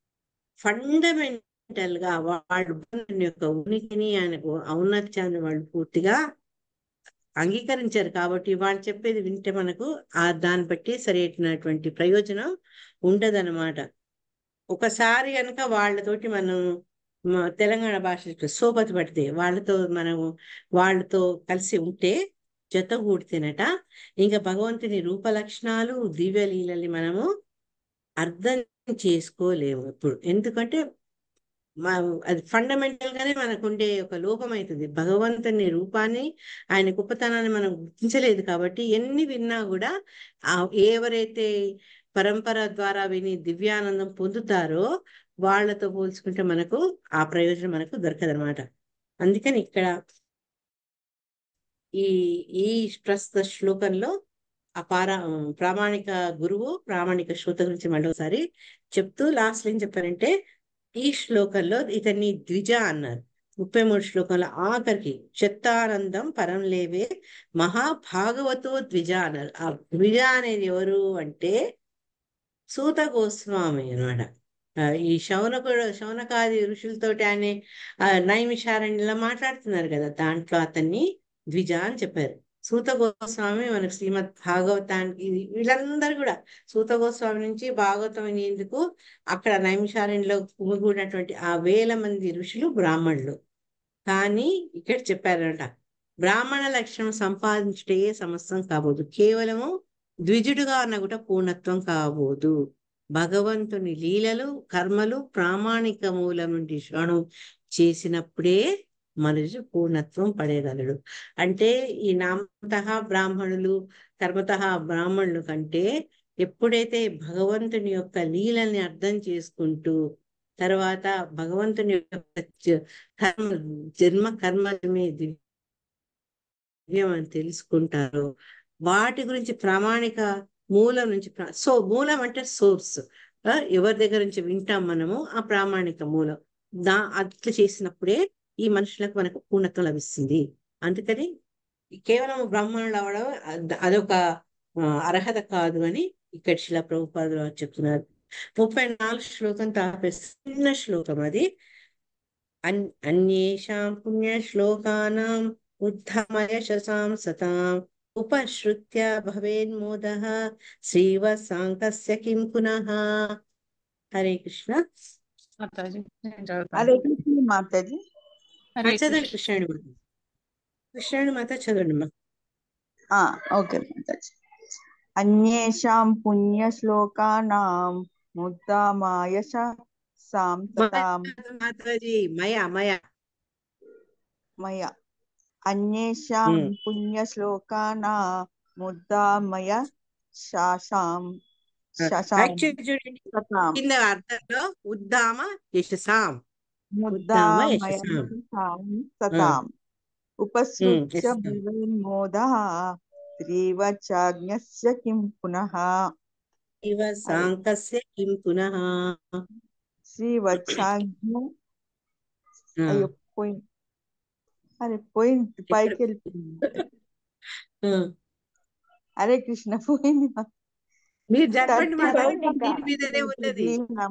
ఫండమెంటల్ గా వాళ్ళు భగవంతుని యొక్క ఉనికిని ఆయన ఔన్నత్యాన్ని వాళ్ళు పూర్తిగా అంగీకరించారు కాబట్టి వాళ్ళు చెప్పేది వింటే మనకు ఆ దాన్ని బట్టి సరైనటువంటి ప్రయోజనం ఉండదన్నమాట ఒకసారి కనుక వాళ్ళతోటి మనం మ- తెలంగాణ భాష సోపతి పడితే వాళ్ళతో మనము వాళ్ళతో కలిసి ఉంటే జత కూడితేనట ఇంకా భగవంతుని రూప లక్షణాలు దివ్య లీలల్ని మనము అర్థం చేసుకోలేము ఇప్పుడు ఎందుకంటే మా అది ఫండమెంటల్ గానే మనకు ఉండే ఒక లోపం అవుతుంది భగవంతుని రూపాన్ని ఆయన గొప్పతనాన్ని మనం గుర్తించలేదు కాబట్టి ఎన్ని విన్నా కూడా ఆ ఎవరైతే పరంపర ద్వారా విని దివ్యానందం పొందుతారో వాళ్ళతో పోల్చుకుంటే మనకు ఆ ప్రయోజనం మనకు దొరకదనమాట అందుకని ఇక్కడ ఈ ఈ ప్రస్తుత శ్లోకంలో ఆ పారా ప్రామాణిక గురువు ప్రామాణిక శ్రోత గురించి మళ్ళీ ఒకసారి చెప్తూ లాస్ట్ ఏం చెప్పారంటే ఈ శ్లోకంలో ఇతన్ని ద్విజ అన్నారు ముప్పై మూడు శ్లోకంలో ఆఖరికి చెత్తానందం పరం లేవే మహాభాగవతో ద్విజ అన్నారు ఆ ద్విజ అనేది ఎవరు అంటే సూత గోస్వామి అనమాట ఈ శౌనకుడు శౌనకాది ఋషులతోటి ఆయన ఆ, నైమిషారణ్యంలో మాట్లాడుతున్నారు కదా దాంట్లో అతన్ని ద్విజ అని చెప్పారు సూత గోస్వామి మనకు శ్రీమద్ భాగవతానికి ఇది- వీళ్ళందరూ కూడా సూత గోస్వామి నుంచి భాగవతం ఎందుకు అక్కడ నైమిషారణ్యంలో కుమిగూడినటువంటి ఆ వేల మంది ఋషులు బ్రాహ్మణులు కానీ ఇక్కడ చెప్పారట బ్రాహ్మణ లక్షణం సంపాదించుటే సమస్తం కాబోదు కేవలము ద్విజుడుగా అన్నగుట పూర్ణత్వం కాబోదు భగవంతుని లీలలు కర్మలు ప్రామాణిక మూలం నుండి శ్రవణం చేసినప్పుడే మనిషి పూర్ణత్వం పడేయగలడు అంటే ఈ నామత బ్రాహ్మణులు కర్మత బ్రాహ్మణులు కంటే ఎప్పుడైతే భగవంతుని యొక్క లీలల్ని అర్థం చేసుకుంటూ తర్వాత భగవంతుని యొక్క జ- కర్మ జన్మ కర్మమే దివ్యం అని తెలుసుకుంటారో వాటి గురించి ప్రామాణిక మూలం నుంచి ప్రా- సో మూలం అంటే సోర్స్ ఎవరి దగ్గర నుంచి వింటాం మనము ఆ ప్రామాణిక మూలం దా అట్లా చేసినప్పుడే ఈ మనుషులకు మనకు పూర్ణత్వం లభిస్తుంది అందుకని కేవలం బ్రాహ్మణులు అవడం అద్- అదొక ఆ, అర్హత కాదు అని ఇక్కడ శిలా ప్రభుపాదులు వారు చెప్తున్నారు ముప్పై నాలుగు శ్లోకం తాపే చిన్న శ్లోకం అది అన్ అన్యేషాం పుణ్య శ్లోకానాం ఉద్ధమయశసాం సతాం ఉపశ్రుత్య భవేన్మోద శ్రీవసాంకస్య కిం పునః హరే కృష్ణ మాతాజీ నేను చదువుతాను హరే కృష్ణ మాతాజీ హరే చదవండి కృష్ణ కృష్ణుడి మాత కృష్ణుడి మాత చదవండి మా ఆ, ఓకే మాతాజీ అన్యేషాం పుణ్యశ్లోకానాం ముద్దామాయశ సాం సతాం మాతాజీ మయ మయ మయ అన్యేషాం ఉమ్. పుణ్యశ్లోకానా ముద్దామయ శాసాం శశాం యాక్చువల్లీ చూడండి సతాం కింద అర్థంలో ఉద్దామ యశసాం ఉద్దామ ముద్దామయ యశసాం శాసాం సతాం ఉపసృత్య యశసాం భవేన్మోద శ్రీవచాజ్ఞస్య కిం పునః ఇవ హరే సాంకస్య కిం పునః శ్రీవచాజ్ఞ ఆ, అయ్యో పోయింది అరే పోయింది ఇక్కడ పైకి వెళ్ళిపోయింది ఆ, హరే కృష్ణ పోయింది మీరు జరపండి థర్టీ మాతాజీ ఫైవ్ దీని మీదనే ఉన్నది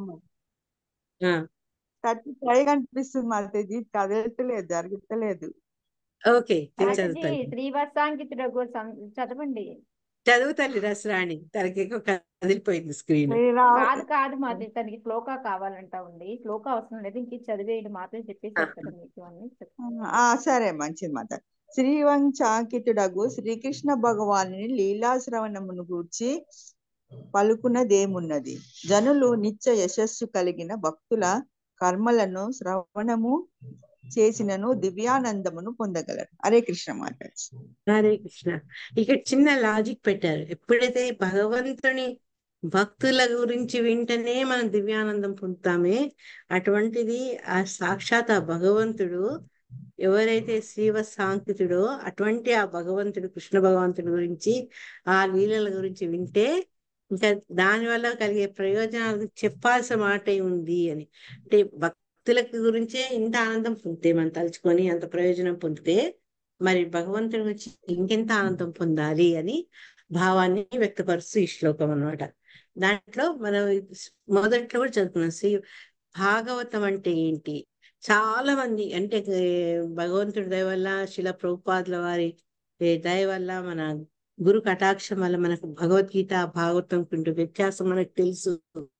ఆ, థర్టీ ఫైవ్ కనిపిస్తుంది మాతాజీ కదలట్లేదు జరుగుతలేదు ఓకే నేను మాతాజీ చదువుతాను శ్రీవత్సాంకితుడు చదవండి చదువుతాను రసరాణి తనకి ఎక్కువ కదిలిపోయింది స్క్రీన్ కాదు కాదు మాది తనకి శ్లోక కావాలంటా ఉంది శ్లోక అవసరం లేదు ఇంక ఇది చదివేయండి మాత్రం చెప్పేసారు కదా మీకు అన్ని చెప్తాను ఆ సరే మంచిది మాత శ్రీవంచాంకితుడగు శ్రీకృష్ణ భగవానుని లీలాశ్రవణమును గూర్చి పలుకున్నదేమున్నది జనులు నిత్య యశస్సు కలిగిన భక్తుల కర్మలను శ్రవణము చేసినను దివ్యానందమును పొందగలరు హరే కృష్ణ మాతాజీ హరే కృష్ణ ఇక్కడ చిన్న లాజిక్ పెట్టారు ఎప్పుడైతే భగవంతుని భక్తుల గురించి వింటేనే మనం దివ్యానందం పొందుతామే అటువంటిది ఆ సాక్షాత్ ఆ భగవంతుడు ఎవరైతే శ్రీవ సాంకితుడో అటువంటి ఆ భగవంతుడు కృష్ణ భగవంతుడి గురించి ఆ లీలల గురించి వింటే ఇంకా దాని వల్ల కలిగే ప్రయోజనాలు చెప్పాల్సిన మాట ఉంది అని అంటే భక్తులకు గురించే ఇంత ఆనందం పొందితే మనం తలుచుకొని అంత ప్రయోజనం పొందితే మరి భగవంతుడి గురించి ఇంకెంత ఆనందం పొందాలి అని భావాన్ని వ్యక్తపరుస్తూ ఈ శ్లోకం అన్నమాట దాంట్లో మనం మొదట్లో కూడా చదువుకున్నాం శ్రీ భాగవతం అంటే ఏంటి చాలా మంది అంటే ఏ, భగవంతుడి దయ వల్ల శిల ప్రభుపాదుల వారి ఏ, దయ వల్ల మన గురు కటాక్షం వల్ల మనకు భగవద్గీత భాగవతం కుంటూ వ్యత్యాసం మనకు తెలుసు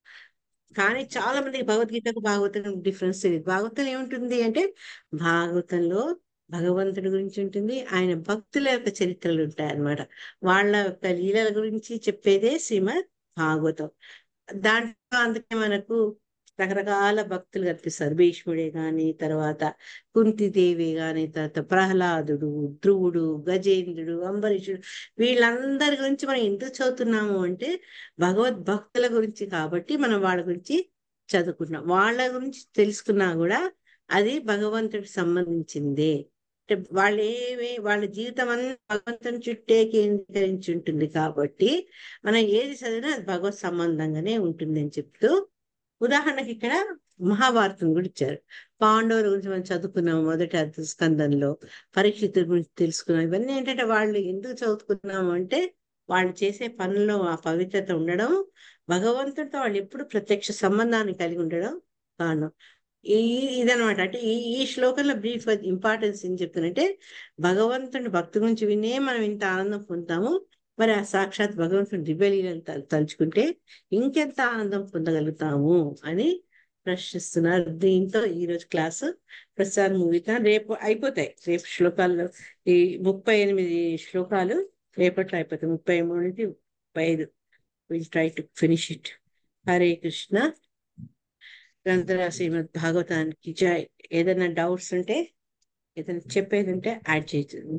కానీ చాలా మందికి భగవద్గీతకు భాగవతం డిఫరెన్స్ తెలియదు భాగవతం ఏముంటుంది అంటే భాగవతంలో భగవంతుడి గురించి ఉంటుంది ఆయన భక్తుల యొక్క చరిత్రలు ఉంటాయి అన్నమాట వాళ్ళ యొక్క లీలల గురించి చెప్పేదే శ్రీమద్ భాగవతం దాంట్లో అందుకే మనకు రకరకాల భక్తులు కనిపిస్తారు భీష్ముడే గాని తర్వాత కుంతిదేవి గాని తర్వాత ప్రహ్లాదుడు ధ్రువుడు గజేంద్రుడు అంబరీషుడు వీళ్ళందరి గురించి మనం ఎందుకు చదువుతున్నాము అంటే భగవద్ భక్తుల గురించి కాబట్టి మనం వాళ్ళ గురించి చదువుకుంటున్నాం వాళ్ళ గురించి తెలుసుకున్నా కూడా అది భగవంతుడికి సంబంధించిందే అంటే వాళ్ళు ఏమి వాళ్ళ జీవితం అంతా భగవంతుని చుట్టే కేంద్రీకరించి ఉంటుంది కాబట్టి మనం ఏది చదివినా అది భగవత్ సంబంధంగానే ఉంటుంది అని చెప్తూ ఉదాహరణకి ఇక్కడ మహాభారతం కూడా ఇచ్చారు పాండవుల గురించి మనం చదువుకున్నాం మొదటి అర్థ స్కందంలో పరీక్షితుల గురించి తెలుసుకున్నాం ఇవన్నీ ఏంటంటే వాళ్ళు ఎందుకు చదువుకున్నాము అంటే వాళ్ళు చేసే పనుల్లో ఆ పవిత్రత ఉండడం భగవంతుడితో వాళ్ళు ఎప్పుడు ప్రత్యక్ష సంబంధాన్ని కలిగి ఉండడం కారణం ఈ ఇదనమాట అంటే ఈ ఈ శ్లోకంలో బ్రీఫ్ ఇంపార్టెన్స్ ఏం చెప్తున్నంటే భగవంతుని భక్తి గురించి వినే మనం ఇంత ఆనందం పొందుతాము మరి ఆ సాక్షాత్ భగవంతుని దివ్యలీలను తల- తలుచుకుంటే ఇంకెంత ఆనందం పొందగలుగుతాము అని ప్రశ్నిస్తున్నారు దీంతో ఈ రోజు క్లాసు ప్రస్తుతానికి ముగిద్దాం రేపు అయిపోతాయి రేపు శ్లోకాల్లో ఈ ముప్పై ఎనిమిది శ్లోకాలు రేపట్లో అయిపోతాయి ముప్పై మూడు నుంచి ముప్పై ఐదు will try to finish it Hare Krishna గ్రంథరా శ్రీమద్ భాగవతానికి జై ఏదైనా డౌట్స్ ఉంటే ఏదైనా చెప్పేది ఉంటే యాడ్ చేయొచ్చు